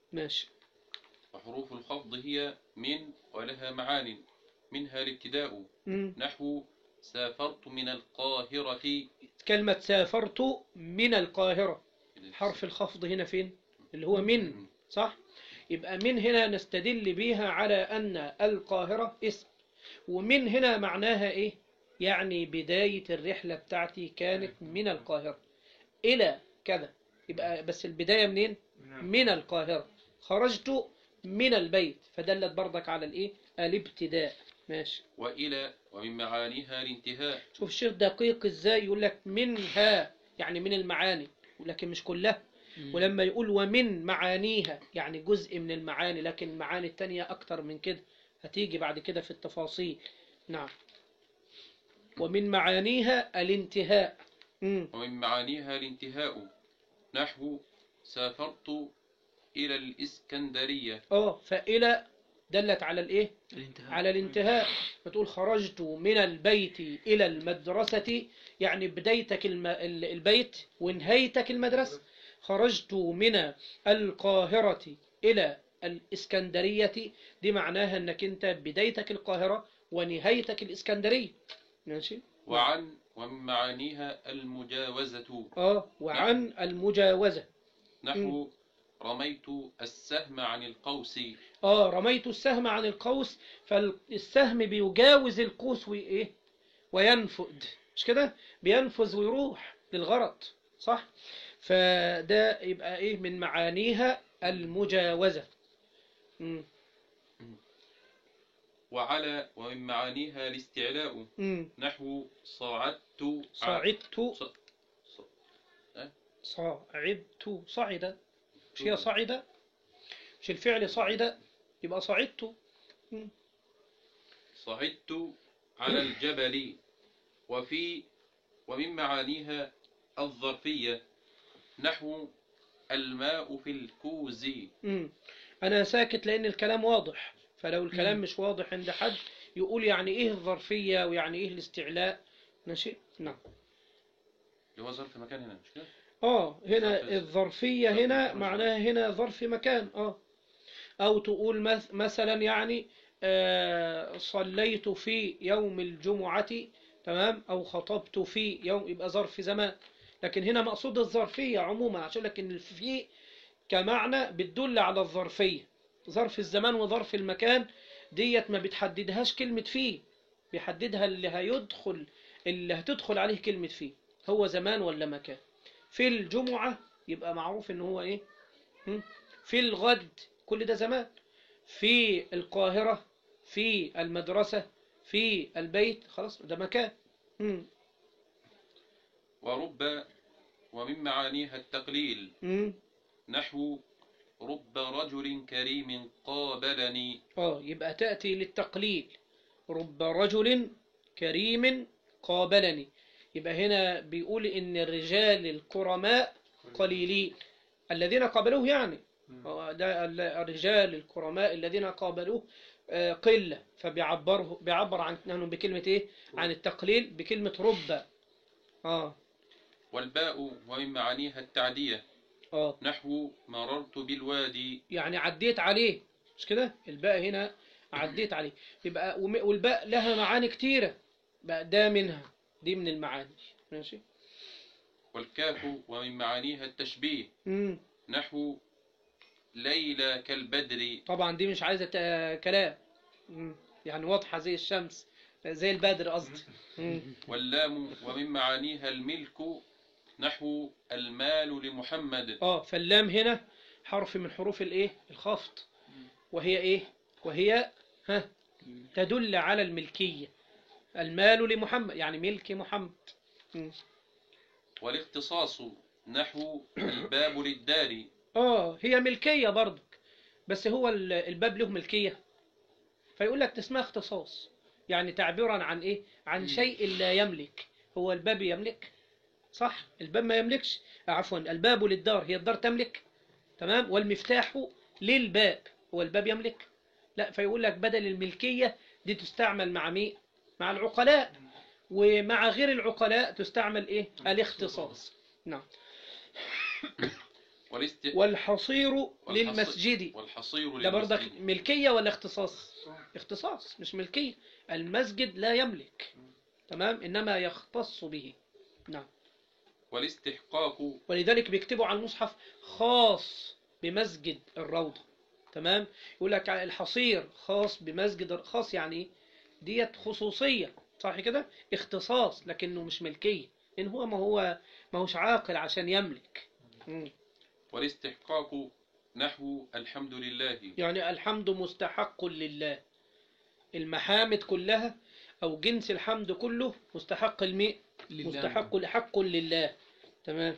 Speaker 1: ماشي
Speaker 2: وحروف الخفض هي من ولها معان منها الابتداء
Speaker 1: مم.
Speaker 2: نحو سافرت من القاهرة
Speaker 1: كلمة سافرت من القاهرة حرف الخفض هنا فين اللي هو من صح يبقى من هنا نستدل بيها على أن القاهرة اسم ومن هنا معناها إيه يعني بداية الرحلة بتاعتي كانت من القاهرة إلى كذا يبقى بس البداية منين من القاهرة خرجت من البيت فدلت برضك على الإيه الابتداء ماشي
Speaker 2: وإلى ومن معانيها الانتهاء
Speaker 1: شوف الشيخ دقيق ازاي يقول لك منها يعني من المعاني لكن مش كلها ولما يقول ومن معانيها يعني جزء من المعاني لكن المعاني التانية أكتر من كده هتيجي بعد كده في التفاصيل نعم ومن معانيها الانتهاء مم.
Speaker 2: ومن معانيها الانتهاء نحو سافرت إلى الإسكندرية
Speaker 1: اه فإلى دلت على الايه
Speaker 3: الانتهاء
Speaker 1: على الانتهاء فتقول خرجت من البيت إلى المدرسة يعني بدايتك الم... ال- البيت ونهايتك المدرسة خرجت من القاهرة إلى الإسكندرية دي معناها أنك أنت بدايتك القاهرة ونهايتك الإسكندرية ماشي
Speaker 2: وعن ومن معانيها المجاوزة
Speaker 1: آه وعن المجاوزة
Speaker 2: نحو رميت السهم عن القوس
Speaker 1: آه رميت السهم عن القوس فالسهم بيجاوز القوس وإيه وينفذ مش كده بينفذ ويروح للغرض صح فده يبقى إيه من معانيها المجاوزة مم.
Speaker 2: وعلى ومن معانيها الاستعلاء
Speaker 1: مم.
Speaker 2: نحو صعدت ع-
Speaker 1: صعدت
Speaker 2: ص- ص-
Speaker 1: صعدت صعد مش هي صعد مش الفعل صعد يبقى صعدت
Speaker 2: صعدت على الجبل وفي ومن معانيها الظرفية نحو الماء في الكوز
Speaker 1: مم. أنا ساكت لأن الكلام واضح فلو الكلام
Speaker 3: مم.
Speaker 1: مش واضح عند حد يقول يعني إيه الظرفية ويعني إيه الاستعلاء ماشي نعم
Speaker 2: اللي هو ظرف مكان هنا مش كده؟
Speaker 1: آه هنا
Speaker 2: ظرف-
Speaker 1: الظرفية
Speaker 2: ظرف
Speaker 1: هنا
Speaker 2: مكان.
Speaker 1: معناها هنا ظرف مكان آه أو تقول مث- مثلا يعني آه صليت في يوم الجمعة تمام أو خطبت في يوم يبقى ظرف زمان لكن هنا مقصود الظرفية عموما عشان لكن الفي كمعنى بتدل على الظرفية ظرف الزمان وظرف المكان ديت ما بتحددهاش كلمة فيه بيحددها اللي هيدخل اللي هتدخل عليه كلمة فيه هو زمان ولا مكان في الجمعة يبقى معروف ان هو ايه هم؟ في الغد كل ده زمان في القاهرة في المدرسة في البيت خلاص ده مكان هم.
Speaker 2: ورب ومن معانيها التقليل
Speaker 1: هم.
Speaker 2: نحو رب رجل كريم قابلني
Speaker 1: اه يبقى تأتي للتقليل رب رجل كريم قابلني يبقى هنا بيقول ان الرجال الكرماء قليلين الذين قابلوه يعني هو ده ال- الرجال الكرماء الذين قابلوه آه، قلة فبيعبره بيعبر عن عنهم بكلمة ايه عن التقليل بكلمة رب اه
Speaker 2: والباء ومن معانيها التعدية
Speaker 1: اه
Speaker 2: نحو مررت بالوادي
Speaker 1: يعني عديت عليه مش كده الباء هنا عديت عليه يبقى وم- والباء لها معاني كتيرة بقى ده منها دي من المعاني ماشي
Speaker 2: والكاف ومن معانيها التشبيه
Speaker 1: مم.
Speaker 2: نحو ليلى كالبدر
Speaker 1: طبعا دي مش عايزة تا- كلام مم. يعني واضحة زي الشمس زي البدر قصدي مم.
Speaker 2: واللام ومن معانيها الملك نحو المال لمحمد
Speaker 1: اه فاللام هنا حرف من حروف الايه الخفض وهي ايه وهي ها تدل على الملكية المال لمحمد يعني ملك محمد مم.
Speaker 2: والاختصاص نحو الباب للدار
Speaker 1: اه هي ملكية برضك بس هو ال- الباب له ملكية فيقول لك اسمها اختصاص يعني تعبيرا عن ايه عن شيء لا يملك هو الباب يملك صح الباب ما يملكش عفوا الباب للدار هي الدار تملك تمام والمفتاح للباب هو الباب يملك لا فيقول لك بدل الملكية دي تستعمل مع مين مع العقلاء ومع غير العقلاء تستعمل ايه الاختصاص نعم
Speaker 2: والاست...
Speaker 1: والحصير
Speaker 2: والحص-
Speaker 1: للمسجد
Speaker 2: والحصير
Speaker 1: ده برضك
Speaker 2: للمسجد.
Speaker 1: ملكية ولا اختصاص اختصاص مش ملكية المسجد لا يملك تمام إنما يختص به نعم
Speaker 2: والاستحقاق
Speaker 1: ولذلك بيكتبوا على المصحف خاص بمسجد الروضة تمام يقول لك الحصير خاص بمسجد خاص يعني ايه ديت خصوصية صح كده اختصاص لكنه مش ملكية إن هو ما هو ما هوش عاقل عشان يملك مم.
Speaker 2: والاستحقاق نحو الحمد لله
Speaker 1: يعني الحمد مستحق لله المحامد كلها أو جنس الحمد كله مستحق المئة
Speaker 3: لله.
Speaker 1: مستحق حق لله تمام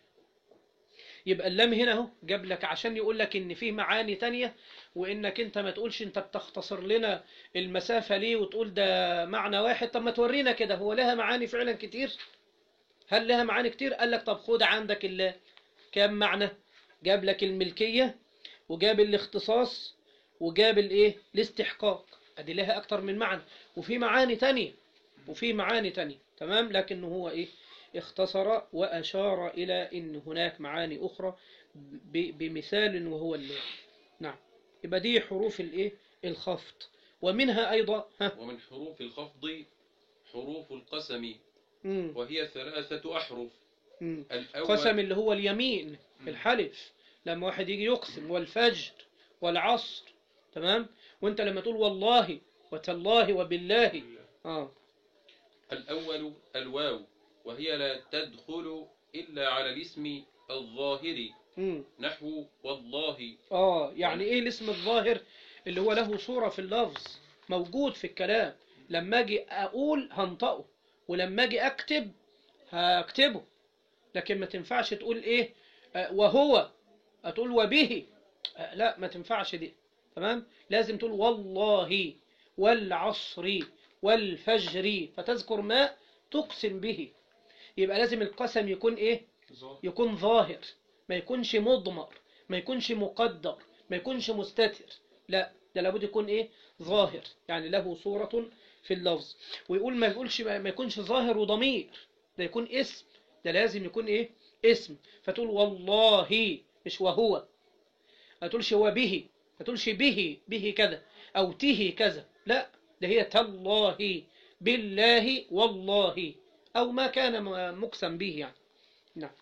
Speaker 1: يبقى اللام هنا اهو جاب لك عشان يقول لك ان فيه معاني تانية وانك انت ما تقولش انت بتختصر لنا المسافة ليه وتقول ده معنى واحد طب ما تورينا كده هو لها معاني فعلا كتير هل لها معاني كتير قال لك طب خد عندك الله كام معنى جاب لك الملكية وجاب الاختصاص وجاب الايه الاستحقاق ادي لها اكتر من معنى وفي معاني تانية وفي معاني تانية تمام لكنه هو ايه اختصر واشار الى ان هناك معاني اخرى ب- بمثال وهو اللام نعم يبقى دي حروف الايه الخفض ومنها ايضا ها
Speaker 2: ومن حروف الخفض حروف القسم
Speaker 1: مم.
Speaker 2: وهي ثلاثة أحرف
Speaker 1: مم.
Speaker 2: الأول
Speaker 1: قسم اللي هو اليمين الحلف لما واحد يجي يقسم والفجر والعصر تمام وانت لما تقول والله وتالله وبالله اه
Speaker 2: الأول الواو وهي لا تدخل إلا على الاسم الظاهر
Speaker 1: مم.
Speaker 2: نحو والله
Speaker 1: اه يعني ايه الاسم الظاهر اللي هو له صورة في اللفظ موجود في الكلام لما اجي اقول هنطقه ولما اجي اكتب هكتبه لكن ما تنفعش تقول ايه آه، وهو هتقول وبه آه، لا ما تنفعش دي تمام لازم تقول والله والعصر والفجر فتذكر ما تقسم به يبقى لازم القسم يكون ايه يكون ظاهر ما يكونش مضمر ما يكونش مقدر ما يكونش مستتر لا ده لابد يكون ايه ظاهر يعني له صورة في اللفظ ويقول ما يقولش ما يكونش ظاهر وضمير ده يكون اسم ده لازم يكون ايه اسم فتقول والله مش وهو ما تقولش وبه ما تقولش به به كذا او ته كذا لا ده هي تالله بالله والله او ما كان م- مقسم به يعني نعم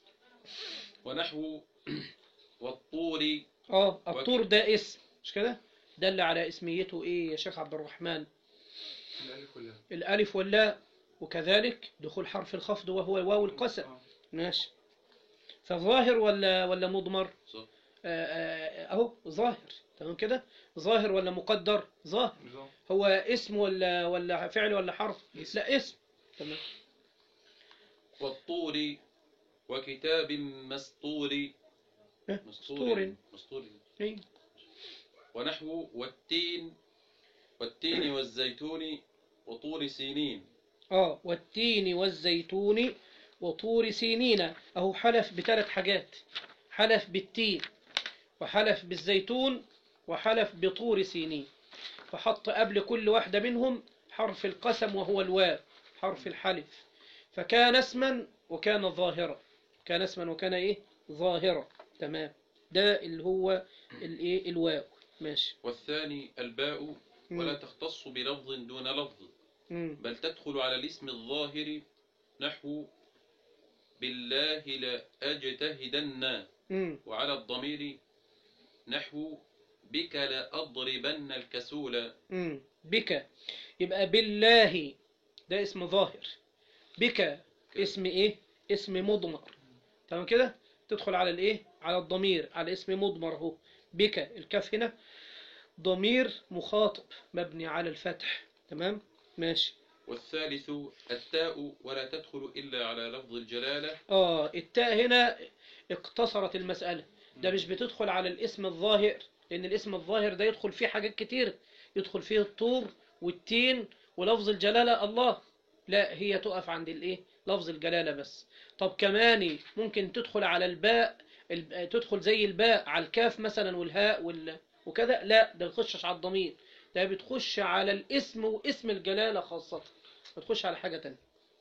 Speaker 2: ونحو والطور
Speaker 1: اه الطور ده اسم مش كده دل على اسميته ايه يا شيخ عبد الرحمن الالف واللاء وكذلك دخول حرف الخفض وهو واو القسم ماشي فظاهر ولا ولا مضمر
Speaker 2: صح.
Speaker 1: آه، آه، اهو ظاهر تمام كده ظاهر ولا مقدر ظاهر هو اسم ولا ولا فعل ولا حرف لا اسم تمام
Speaker 2: والطور وكتاب مسطور
Speaker 1: إيه؟
Speaker 2: مسطور مسطور
Speaker 1: إيه؟
Speaker 2: ونحو والتين والتين والزيتون وطور سينين
Speaker 1: اه والتين والزيتون وطور سينين اهو حلف بثلاث حاجات حلف بالتين وحلف بالزيتون وحلف بطور سينين فحط قبل كل واحدة منهم حرف القسم وهو الواو حرف الحلف فكان اسما وكان ظاهرا كان اسما وكان ايه ظاهرا تمام ده اللي هو الايه الواو ماشي
Speaker 2: والثاني الباء
Speaker 1: مم.
Speaker 2: ولا تختص بلفظ دون لفظ
Speaker 1: مم.
Speaker 2: بل تدخل على الاسم الظاهر نحو بالله لأجتهدن
Speaker 1: مم.
Speaker 2: وعلى الضمير نحو بك لأضربن الكسول
Speaker 1: مم. بك يبقى بالله ده اسم ظاهر بك اسم ايه اسم مضمر تمام كده تدخل على الايه على الضمير على اسم مضمر اهو بك الكاف هنا ضمير مخاطب مبني على الفتح تمام ماشي
Speaker 2: والثالث التاء ولا تدخل إلا على لفظ الجلالة
Speaker 1: اه التاء هنا اقتصرت المسألة ده مش بتدخل على الاسم الظاهر لأن الاسم الظاهر ده يدخل فيه حاجات كتير يدخل فيه الطور والتين ولفظ الجلالة الله لا هي تقف عند الايه لفظ الجلالة بس طب كمان ممكن تدخل على الباء الب- تدخل زي الباء على الكاف مثلا والهاء وال... وكذا لا ده بتخش على الضمير ده بتخش على الاسم واسم الجلالة خاصة ما تخش على حاجة تانية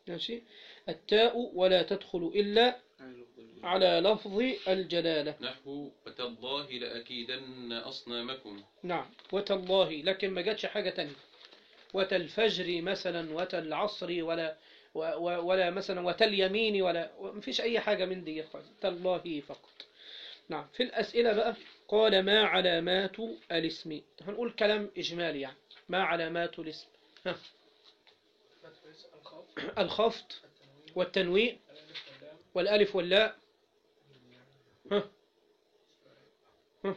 Speaker 1: ماشي التاء ولا تدخل إلا على لفظ الجلالة
Speaker 2: نحو وتالله لأكيدن أصنامكم
Speaker 1: نعم وتالله لكن ما جاتش حاجة تانية وتالفجر مثلا وتالعصر ولا و- و- ولا مثلا وتاليمين ولا ما فيش أي حاجة من دي خالص تالله فقط نعم في الأسئلة بقى قال ما علامات الاسم هنقول كلام إجمالي يعني ما علامات الاسم ها. الخفض والتنوين والألف واللاء ها. ها.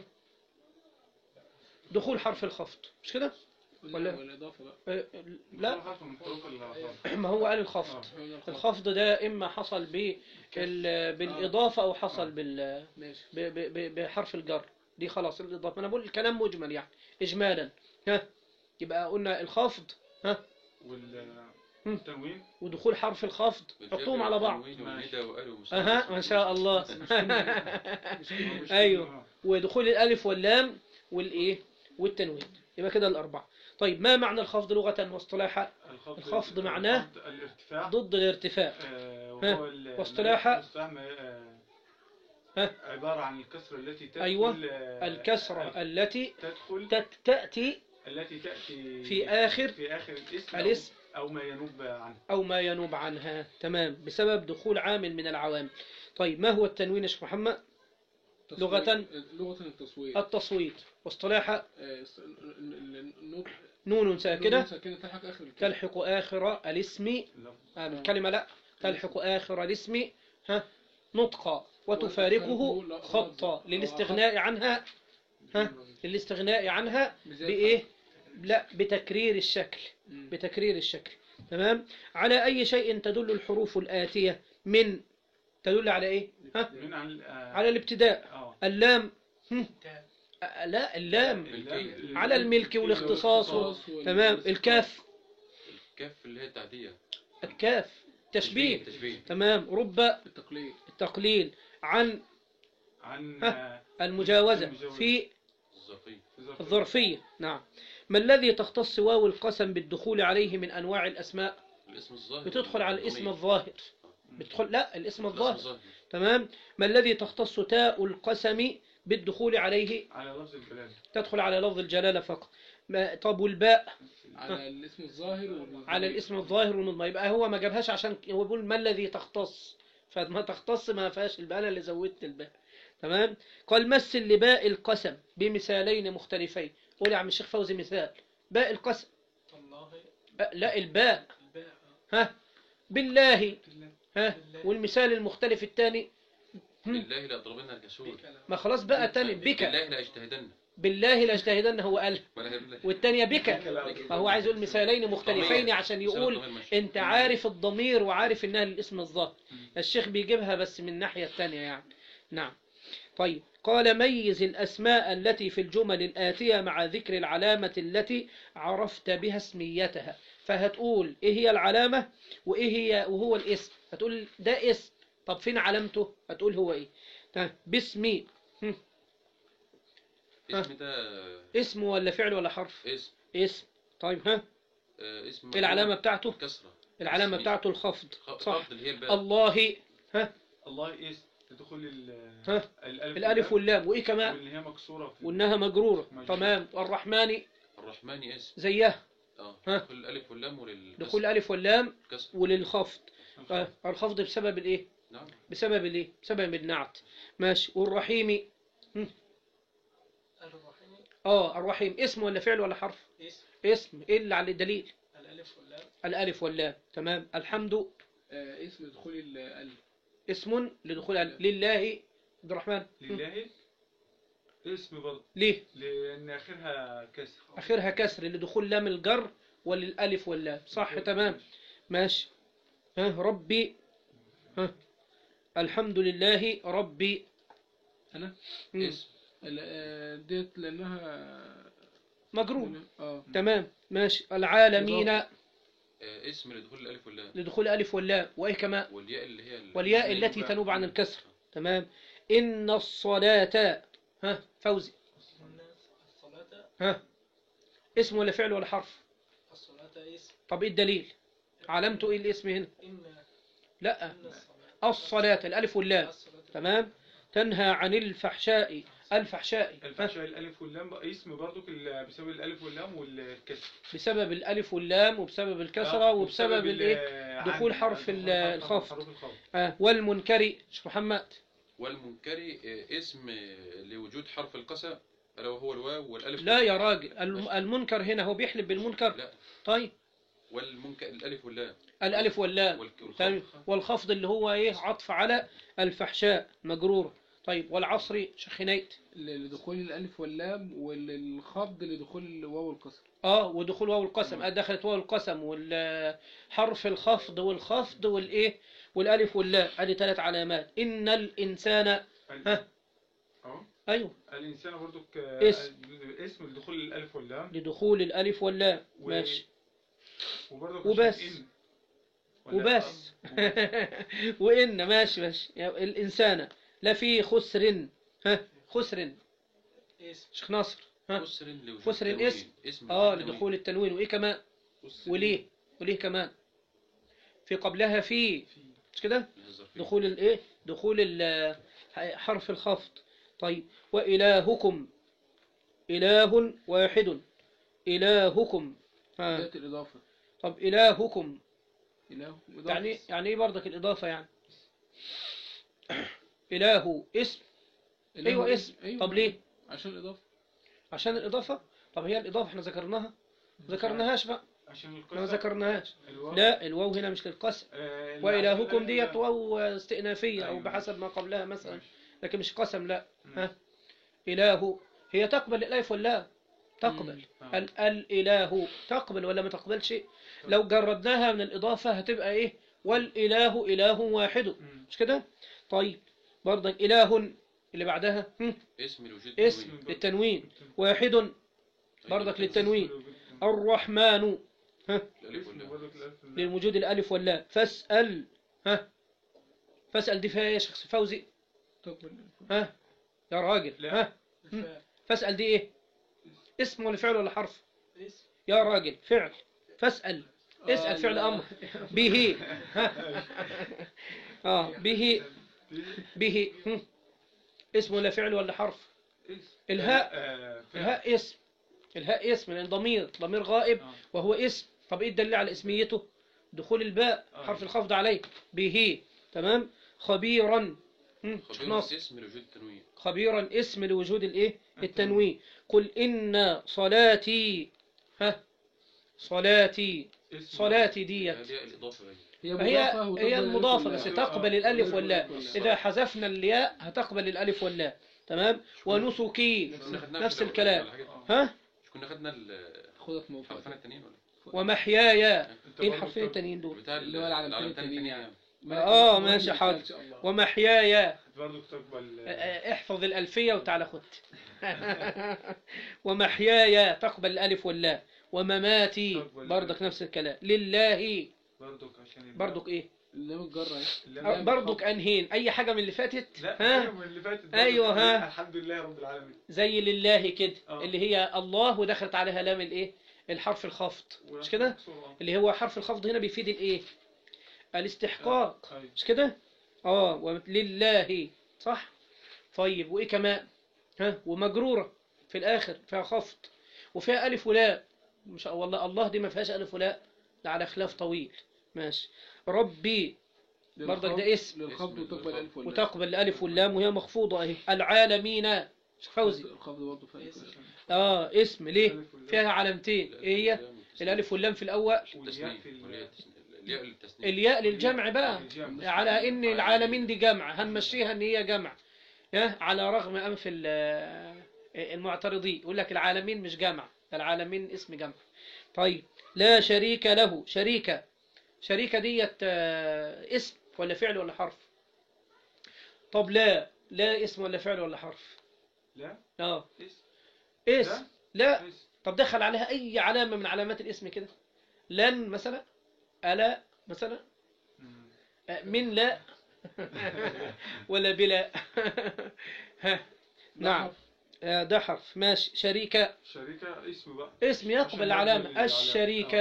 Speaker 1: دخول حرف الخفض مش كده؟ ولا-
Speaker 3: والإضافة بقى
Speaker 1: آه، لا
Speaker 4: حرف من حروف ال-
Speaker 1: ما هو قال الخفض الخفض ده إما حصل بال- بالإضافة أو حصل بال
Speaker 3: ماشي
Speaker 1: ب- ب- ب- بحرف الجر دي خلاص الإضافة أنا بقول الكلام مجمل يعني إجمالا ها يبقى قلنا الخفض ها
Speaker 4: والتنوين
Speaker 1: ودخول حرف الخفض حطوهم على بعض
Speaker 2: والتنوين والندى وأل ومثنى
Speaker 1: أها ما شاء الله
Speaker 4: مش-
Speaker 1: أيوه.
Speaker 4: آه.
Speaker 1: ودخول الألف واللام والإيه والتنوين يبقى كده الأربعة طيب ما معنى الخفض لغة واصطلاحا
Speaker 4: الخفض
Speaker 1: الخفض معناه
Speaker 4: الخفض الارتفاع
Speaker 1: ضد الارتفاع
Speaker 4: آه،
Speaker 1: ها.
Speaker 4: وهو ال-
Speaker 1: واصطلاحا؟
Speaker 4: الاصطلاح ما- آه،
Speaker 1: ها.
Speaker 4: عبارة عن الكسرة التي تدخل
Speaker 1: أيوة.
Speaker 4: آه،
Speaker 1: الكسرة التي
Speaker 4: تدخل
Speaker 1: تت- تأتي
Speaker 4: التي تأتي
Speaker 1: في آخر
Speaker 4: في آخر الاسم أو-
Speaker 1: الاسم
Speaker 4: أو ما ينوب عنه
Speaker 1: أو ما ينوب عنها تمام بسبب دخول عامل من العوامل طيب ما هو التنوين يا شيخ محمد
Speaker 3: تصوير-
Speaker 1: لغة؟
Speaker 3: لغة التصوير
Speaker 1: التصويت واصطلاحا
Speaker 3: آه، الس- ال- ال- ال- النطق
Speaker 1: نون ساكنة
Speaker 3: ساكنة تلحق آخر الكلمة
Speaker 1: تلحق آخر الاسم
Speaker 4: اللفظ.
Speaker 1: آه، الكلمة لا تلحق آخر الاسم ها نطقا وتفارقه خطا للاستغناء عنها ها للاستغناء عنها
Speaker 3: بزيادة
Speaker 1: بإيه لا بتكرير الشكل
Speaker 3: مم.
Speaker 1: بتكرير الشكل تمام على أي شيء تدل الحروف الآتية من تدل على إيه ها
Speaker 4: من عن آه،
Speaker 1: على الابتداء
Speaker 4: اه
Speaker 1: اللام هم. آه، لا اللام
Speaker 4: اللام-
Speaker 1: على الملك والاختصاص
Speaker 3: وال-
Speaker 1: تمام الكاف
Speaker 2: الكف اللي هي التعدية
Speaker 1: الكاف تشبيه
Speaker 2: تشبيه
Speaker 1: تمام رب
Speaker 3: التقليد
Speaker 1: التقليل عن
Speaker 4: عن
Speaker 1: ها.
Speaker 4: آه،
Speaker 1: المجاوزة
Speaker 4: المجاوزة.
Speaker 1: في
Speaker 2: الظرفية
Speaker 1: الظرفية نعم ما الذي تختص واو القسم بالدخول عليه من أنواع الأسماء
Speaker 2: الاسم الظاهر
Speaker 1: بتدخل على الاسم
Speaker 2: الضمير.
Speaker 1: الظاهر بتدخل لا الاسم
Speaker 2: الاسم
Speaker 1: الظاهر
Speaker 2: الظاهر
Speaker 1: تمام ما الذي تختص تاء القسم بالدخول عليه
Speaker 4: على لفظ الجلالة
Speaker 1: تدخل على لفظ الجلالة فقط ما طب والباء
Speaker 3: على الاسم الظاهر والمضمر.
Speaker 1: على الاسم الظاهر والمضمر يبقى هو ما جابهاش عشان هو بيقول ما الذي تختص فما تختص ما فيهاش الباء انا اللي زودت الباء تمام قال مثل لباء القسم بمثالين مختلفين قول يا عم الشيخ فوزي مثال باء القسم
Speaker 5: الله
Speaker 1: أه، لا الباء
Speaker 5: الباء
Speaker 1: ها بالله ها والمثال المختلف الثاني
Speaker 2: بالله لأضربن الكسور
Speaker 1: ما خلاص بقى تاني بك
Speaker 2: بالله لأجتهدن
Speaker 1: بالله لاجتهدن هو قال
Speaker 2: ولا هي بالله
Speaker 1: والتانية بك فهو عايز يقول مثالين مختلفين
Speaker 2: ضمير.
Speaker 1: عشان
Speaker 2: بسبب
Speaker 1: يقول
Speaker 2: الضمير ماشي.
Speaker 1: انت عارف الضمير وعارف انها الاسم الظاهر الشيخ بيجيبها بس من الناحية الثانية يعني نعم طيب قال ميز الأسماء التي في الجمل الآتية مع ذكر العلامة التي عرفت بها اسميتها فهتقول إيه هي العلامة وإيه هي وهو الاسم هتقول ده اسم طب فين علامته هتقول هو إيه تمام. باسمي هم.
Speaker 2: اسم ده
Speaker 1: اسم ولا فعل ولا حرف
Speaker 2: اسم
Speaker 1: اسم طيب ها
Speaker 2: آه، اسم
Speaker 1: إيه العلامة بتاعته
Speaker 2: كسرة
Speaker 1: العلامة
Speaker 2: اسمي.
Speaker 1: بتاعته الخفض
Speaker 2: خ-
Speaker 1: صح
Speaker 2: خفض اللي هي الباء
Speaker 1: الله ها
Speaker 4: الله اسم تدخل ال
Speaker 1: ها.
Speaker 4: الألف
Speaker 1: الألف واللام وإيه كمان
Speaker 4: واللي هي مكسورة في
Speaker 1: وإنها مجرورة
Speaker 4: مجرورة.
Speaker 1: تمام والرحمن
Speaker 2: الرحمن اسم
Speaker 1: زيها
Speaker 2: اه
Speaker 1: ها.
Speaker 2: دخول الألف واللام وللكسر
Speaker 1: دخول الألف واللام
Speaker 2: كسر
Speaker 1: وللخفض آه، الخفض بسبب الإيه
Speaker 2: نعم
Speaker 1: بسبب الإيه بسبب النعت ماشي والرحيم
Speaker 5: الرحيم
Speaker 1: اه الرحيم اسم ولا فعل ولا حرف
Speaker 5: اسم
Speaker 1: اسم إيه اللي على الدليل
Speaker 5: الألف واللام
Speaker 1: الألف واللام تمام الحمد
Speaker 3: آه، اسم دخول الألف
Speaker 1: اسم لدخول ال- لله عبد الرحمن
Speaker 4: لله اسم برضه
Speaker 1: ليه
Speaker 4: لأن آخرها كسر
Speaker 1: آخرها كسر لدخول لام الجر وللألف واللام صح تمام ماشي ها ربي ها الحمد لله ربي
Speaker 3: أنا
Speaker 1: مم.
Speaker 2: اسم
Speaker 3: ال- آه، ديت لأنها
Speaker 1: مجرور
Speaker 3: اه
Speaker 1: تمام ماشي العالمين
Speaker 2: آه، اسم لدخول الألف واللام
Speaker 1: لدخول الألف واللام وإيه كمان
Speaker 2: والياء اللي هي ال-
Speaker 1: والياء
Speaker 2: اللي
Speaker 1: التي
Speaker 2: هي
Speaker 1: تنوب عن الكسر تمام إن الصلاة ها فوزي
Speaker 5: الناس الصلاة
Speaker 1: ها اسم ولا فعل ولا حرف
Speaker 5: الصلاة اسم
Speaker 1: طب إيه الدليل علامته ايه الاسم هنا
Speaker 5: إن
Speaker 1: لا
Speaker 5: إن الصلاة
Speaker 1: الصلاة الألف واللام
Speaker 5: الصلاة
Speaker 1: تمام تنهى عن الفحشاء الفحشاء ها؟
Speaker 4: الفحشاء الالف واللام بقى اسم برضك ال- بسبب الالف واللام والكسر
Speaker 1: بسبب الألف واللام وبسبب الكسرة وبسبب الايه
Speaker 4: ال-
Speaker 1: دخول
Speaker 4: عن-
Speaker 1: حرف
Speaker 4: دخول
Speaker 1: ال-
Speaker 4: حرف-
Speaker 1: الخفض.
Speaker 4: حروف الخفض
Speaker 1: آه والمنكر شيخ محمد
Speaker 2: والمنكر آه، اسم آه، لوجود حرف القسم ألا وهو الواو والألف
Speaker 1: لا يا راجل الم- المنكر هنا هو بيحلف بالمنكر
Speaker 2: لا
Speaker 1: طيب
Speaker 2: والمنكر الألف واللام
Speaker 1: الألف واللام
Speaker 2: والك- والخفض.
Speaker 1: تمام. والخفض اللي هو ايه عطف على الفحشاء مجرور طيب والعصر شيخ نيت
Speaker 3: ل- لدخول الألف واللام والخفض لدخول الواو والكسر
Speaker 1: اه ودخول واو القسم آه دخلت واو القسم والحرف الخفض والخفض والايه والالف واللام ادي ثلاث علامات ان الانسان ها.
Speaker 4: اهو
Speaker 1: ايوه
Speaker 4: الانسان برضك
Speaker 1: اسم.
Speaker 4: اسم لدخول الالف واللام
Speaker 1: لدخول الالف واللام
Speaker 4: و-
Speaker 1: ماشي
Speaker 4: وبرضك
Speaker 1: وبس.
Speaker 4: عشان إن. ولا-
Speaker 1: وبس وان ماشي ماشي يا الانسان لفي خسر ها خسر
Speaker 5: اسم
Speaker 1: شيخ ناصر ها
Speaker 2: خسر لوجود
Speaker 1: خسر
Speaker 2: تنوين.
Speaker 1: اسم.
Speaker 2: اسم
Speaker 1: اه
Speaker 2: لوجود
Speaker 1: لدخول التنوين وايه كمان
Speaker 2: تنوين. خسر
Speaker 1: وليه وليه كمان في قبلها في
Speaker 4: في
Speaker 1: مش كده
Speaker 2: الظرفية.
Speaker 1: دخول الايه دخول ال- حرف الخفض طيب وإلهكم إله واحد إلهكم ها.
Speaker 3: ذات الإضافة
Speaker 1: طب إلهكم
Speaker 3: إله إضافة.
Speaker 1: يعني يعني ايه برضك الإضافة يعني إله اسم
Speaker 3: إله
Speaker 1: أيوة اسم
Speaker 3: أيوة.
Speaker 1: طب ليه
Speaker 3: عشان الإضافة
Speaker 1: عشان الإضافة طب هي الإضافة احنا ذكرناها ذكرناهاش بقى
Speaker 4: عشان
Speaker 1: ما
Speaker 4: القسم
Speaker 1: ذكرناهاش
Speaker 4: الواو.
Speaker 1: لا الواو هنا مش للقسم
Speaker 4: آه،
Speaker 1: وإلهكم
Speaker 4: لا-
Speaker 1: ديت
Speaker 4: لا-
Speaker 1: واو استئنافية أو
Speaker 4: أيوة.
Speaker 1: بحسب ما قبلها مثلا
Speaker 4: ماشي.
Speaker 1: لكن مش قسم لا
Speaker 4: مم.
Speaker 1: ها إله هي تقبل الألف ولا تقبل
Speaker 4: آه.
Speaker 1: ال الإله تقبل ولا ما تقبلش لو جردناها من الإضافة هتبقى إيه والإله إله واحد
Speaker 4: مم.
Speaker 1: مش كده طيب برضك إله اللي بعدها هم،
Speaker 2: اسم لوجود
Speaker 1: اسم
Speaker 2: تنوين.
Speaker 1: للتنوين واحد برضك للتنوين الرحمن ها
Speaker 2: الألف
Speaker 4: اسم
Speaker 2: واللام.
Speaker 4: برضك الألف واللام.
Speaker 1: للوجود الألف واللام فاسأل ها فاسأل دي فيها إيه يا شيخ فوزي
Speaker 3: تقبل
Speaker 1: ها يا راجل
Speaker 4: لا.
Speaker 1: ها
Speaker 5: الفاء
Speaker 1: فاسأل دي إيه اسم ولا فعل ولا حرف
Speaker 5: اسم
Speaker 1: يا راجل فعل فاسأل اسأل
Speaker 3: آه،
Speaker 1: فعل
Speaker 3: لا.
Speaker 1: أمر به ها آه به به هم. اسم ولا فعل ولا حرف
Speaker 4: اسم.
Speaker 1: الهاء.
Speaker 4: آه، فعل.
Speaker 1: الهاء اسم الهاء اسم لأن ضمير ضمير غائب
Speaker 4: آه.
Speaker 1: وهو اسم طب إيه الدليل على اسميته دخول الباء
Speaker 4: آه.
Speaker 1: حرف الخفض عليه به تمام خبيرا هم.
Speaker 2: خبير
Speaker 1: ناصر
Speaker 2: اسم لوجود تنوين
Speaker 1: خبيرا اسم لوجود الايه التنوين قل ان صلاتي ها صلاتي
Speaker 4: اسم.
Speaker 1: صلاتي ديت
Speaker 2: هذه الإضافة هي.
Speaker 3: هي
Speaker 1: هي
Speaker 3: مضافة وتقبل
Speaker 1: هي
Speaker 3: الألف
Speaker 1: المضافة
Speaker 3: واللام.
Speaker 1: بس تقبل الألف واللام
Speaker 3: واللام.
Speaker 1: إذا حذفنا الياء هتقبل الألف واللام تمام ونسكي
Speaker 2: كنا خدناها
Speaker 1: نفس
Speaker 2: في الأول
Speaker 1: الكلام.
Speaker 2: ولا حاجة؟
Speaker 1: ها
Speaker 2: مش كنا خدنا ال-
Speaker 3: خدها في موقع
Speaker 2: الحرفين التانيين ولا
Speaker 1: ومحياي
Speaker 4: أنت
Speaker 1: ايه
Speaker 4: برضك
Speaker 1: الحرفين التانيين دول
Speaker 2: بتاع
Speaker 3: اللي هو العلامتين
Speaker 2: العلامتين
Speaker 3: التانيين
Speaker 2: التانيين
Speaker 3: يعني.
Speaker 1: آه،
Speaker 3: المهم
Speaker 1: ماشي،
Speaker 3: إن
Speaker 1: حاضر.
Speaker 3: إن شاء الله.
Speaker 1: ومحياي
Speaker 4: برضك تقبل آه،
Speaker 1: آه، احفظ الألفية وتعالى خد ومحياي تقبل الألف واللام ومماتي
Speaker 4: تقبل
Speaker 1: برضك
Speaker 4: الألف.
Speaker 1: نفس الكلام لله
Speaker 4: برضك عشان الباء.
Speaker 1: برضك ايه
Speaker 3: اللام الجرة اهي
Speaker 4: اللام-
Speaker 1: آه، برضك انهين اي حاجة من اللي فاتت
Speaker 4: لا
Speaker 1: ها
Speaker 4: أيوة، من اللي فاتت برضك.
Speaker 1: أيوة، ها.
Speaker 4: الحمد لله رب العالمين
Speaker 1: زي لله كده
Speaker 4: آه.
Speaker 1: اللي هي الله ودخلت عليها لام الايه الحرف الخفض مش كده
Speaker 4: مكسورة.
Speaker 1: اللي هو حرف الخفض هنا بيفيد الايه الاستحقاق
Speaker 4: أيوة.
Speaker 1: مش كده اه ولله صح طيب وايه كمان ها ومجرورة في الاخر فيها خفض وفيها الف ولاء مش والله الله دي ما فيهاش الف ولاء ده على خلاف طويل ماشي ربي برضك ده اسم.
Speaker 3: للخفض وتقبل الألف واللام
Speaker 1: وتقبل الالف واللام وهي مخفوضة اهي العالمين شيخ فوزي
Speaker 3: الخفض برضه فيها
Speaker 5: اسم.
Speaker 1: اه اسم ليه
Speaker 4: الألف واللام.
Speaker 1: فيها علامتين ايه هي الالف واللام في الاول
Speaker 4: والياء في ال-
Speaker 2: والياء الياء للتسنيم
Speaker 1: الياء للجمع بقى
Speaker 4: الجمع.
Speaker 1: على ان العالمين دي جمع هنمشيها ان هي جمع ها على رغم انف ال- المعترضين يقول لك العالمين مش جمع العالمين اسم جمع طيب لا شريك له شريكة شريكة ديت آه، اسم ولا فعل ولا حرف طب لا لا اسم ولا فعل ولا حرف
Speaker 4: لا
Speaker 1: اه
Speaker 4: اسم
Speaker 1: اسم لا
Speaker 4: اسم
Speaker 1: طب دخل عليها اي علامة من علامات الاسم كده لن مثلا ألا مثلا
Speaker 4: مم.
Speaker 1: آه، من لا ولا بلا ها نعم آه، ده حرف ماشي شريكة
Speaker 4: شريكة اسم بقى
Speaker 1: اسم يقبل
Speaker 4: عشان
Speaker 1: العلامة
Speaker 4: يقبل العلامة.
Speaker 1: الشريكة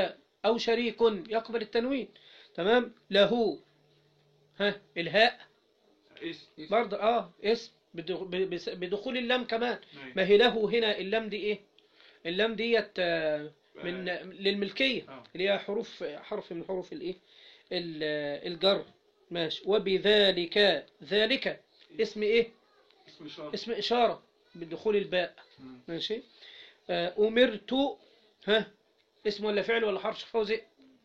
Speaker 1: أو شريك يقبل التنوين تمام له ها الهاء
Speaker 4: اسم
Speaker 1: برضه اه اسم بدخ- ب- بس- بدخول اللام كمان
Speaker 4: أيوة.
Speaker 1: ما هي له هنا اللام دي ايه اللام ديت آه، من
Speaker 4: آه،
Speaker 1: للملكية
Speaker 4: آه.
Speaker 1: اللي هي حروف حرف من حروف الايه ال- الجر ماشي وبذلك ذلك اسم ايه
Speaker 4: اسم شرط
Speaker 1: اسم إشارة بدخول الباء
Speaker 4: مم.
Speaker 1: ماشي آه، أمرت ها اسم ولا فعل ولا حرف فوزي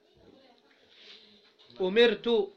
Speaker 1: أمرت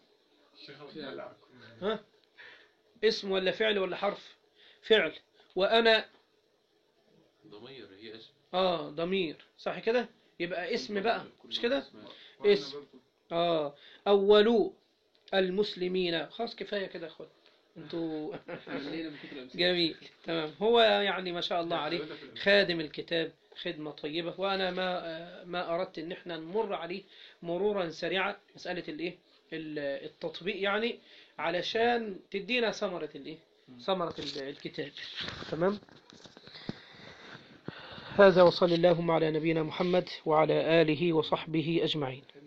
Speaker 1: ها اسم ولا فعل ولا حرف فعل وأنا
Speaker 2: ضمير هي اسم
Speaker 1: آه ضمير صح كده يبقى اسم بقى مش كده
Speaker 4: وأنا
Speaker 1: اسم.
Speaker 4: برضو.
Speaker 1: آه أول المسلمين خلاص كفاية كده يا أخوان انتوا
Speaker 3: خلينا من كتر الأمثلة.
Speaker 1: جميل تمام هو يعني ما شاء الله عليه
Speaker 4: ثلاثة في الأمثلة.
Speaker 1: خادم الكتاب خدمة طيبة وأنا ما ما أردت إن إحنا نمر عليه مرورا سريعا مسألة الإيه ال- التطبيق يعني علشان تدينا ثمرة الإيه ثمرة ال- الكتاب تمام هذا وصلى اللهم على نبينا محمد وعلى آله وصحبه أجمعين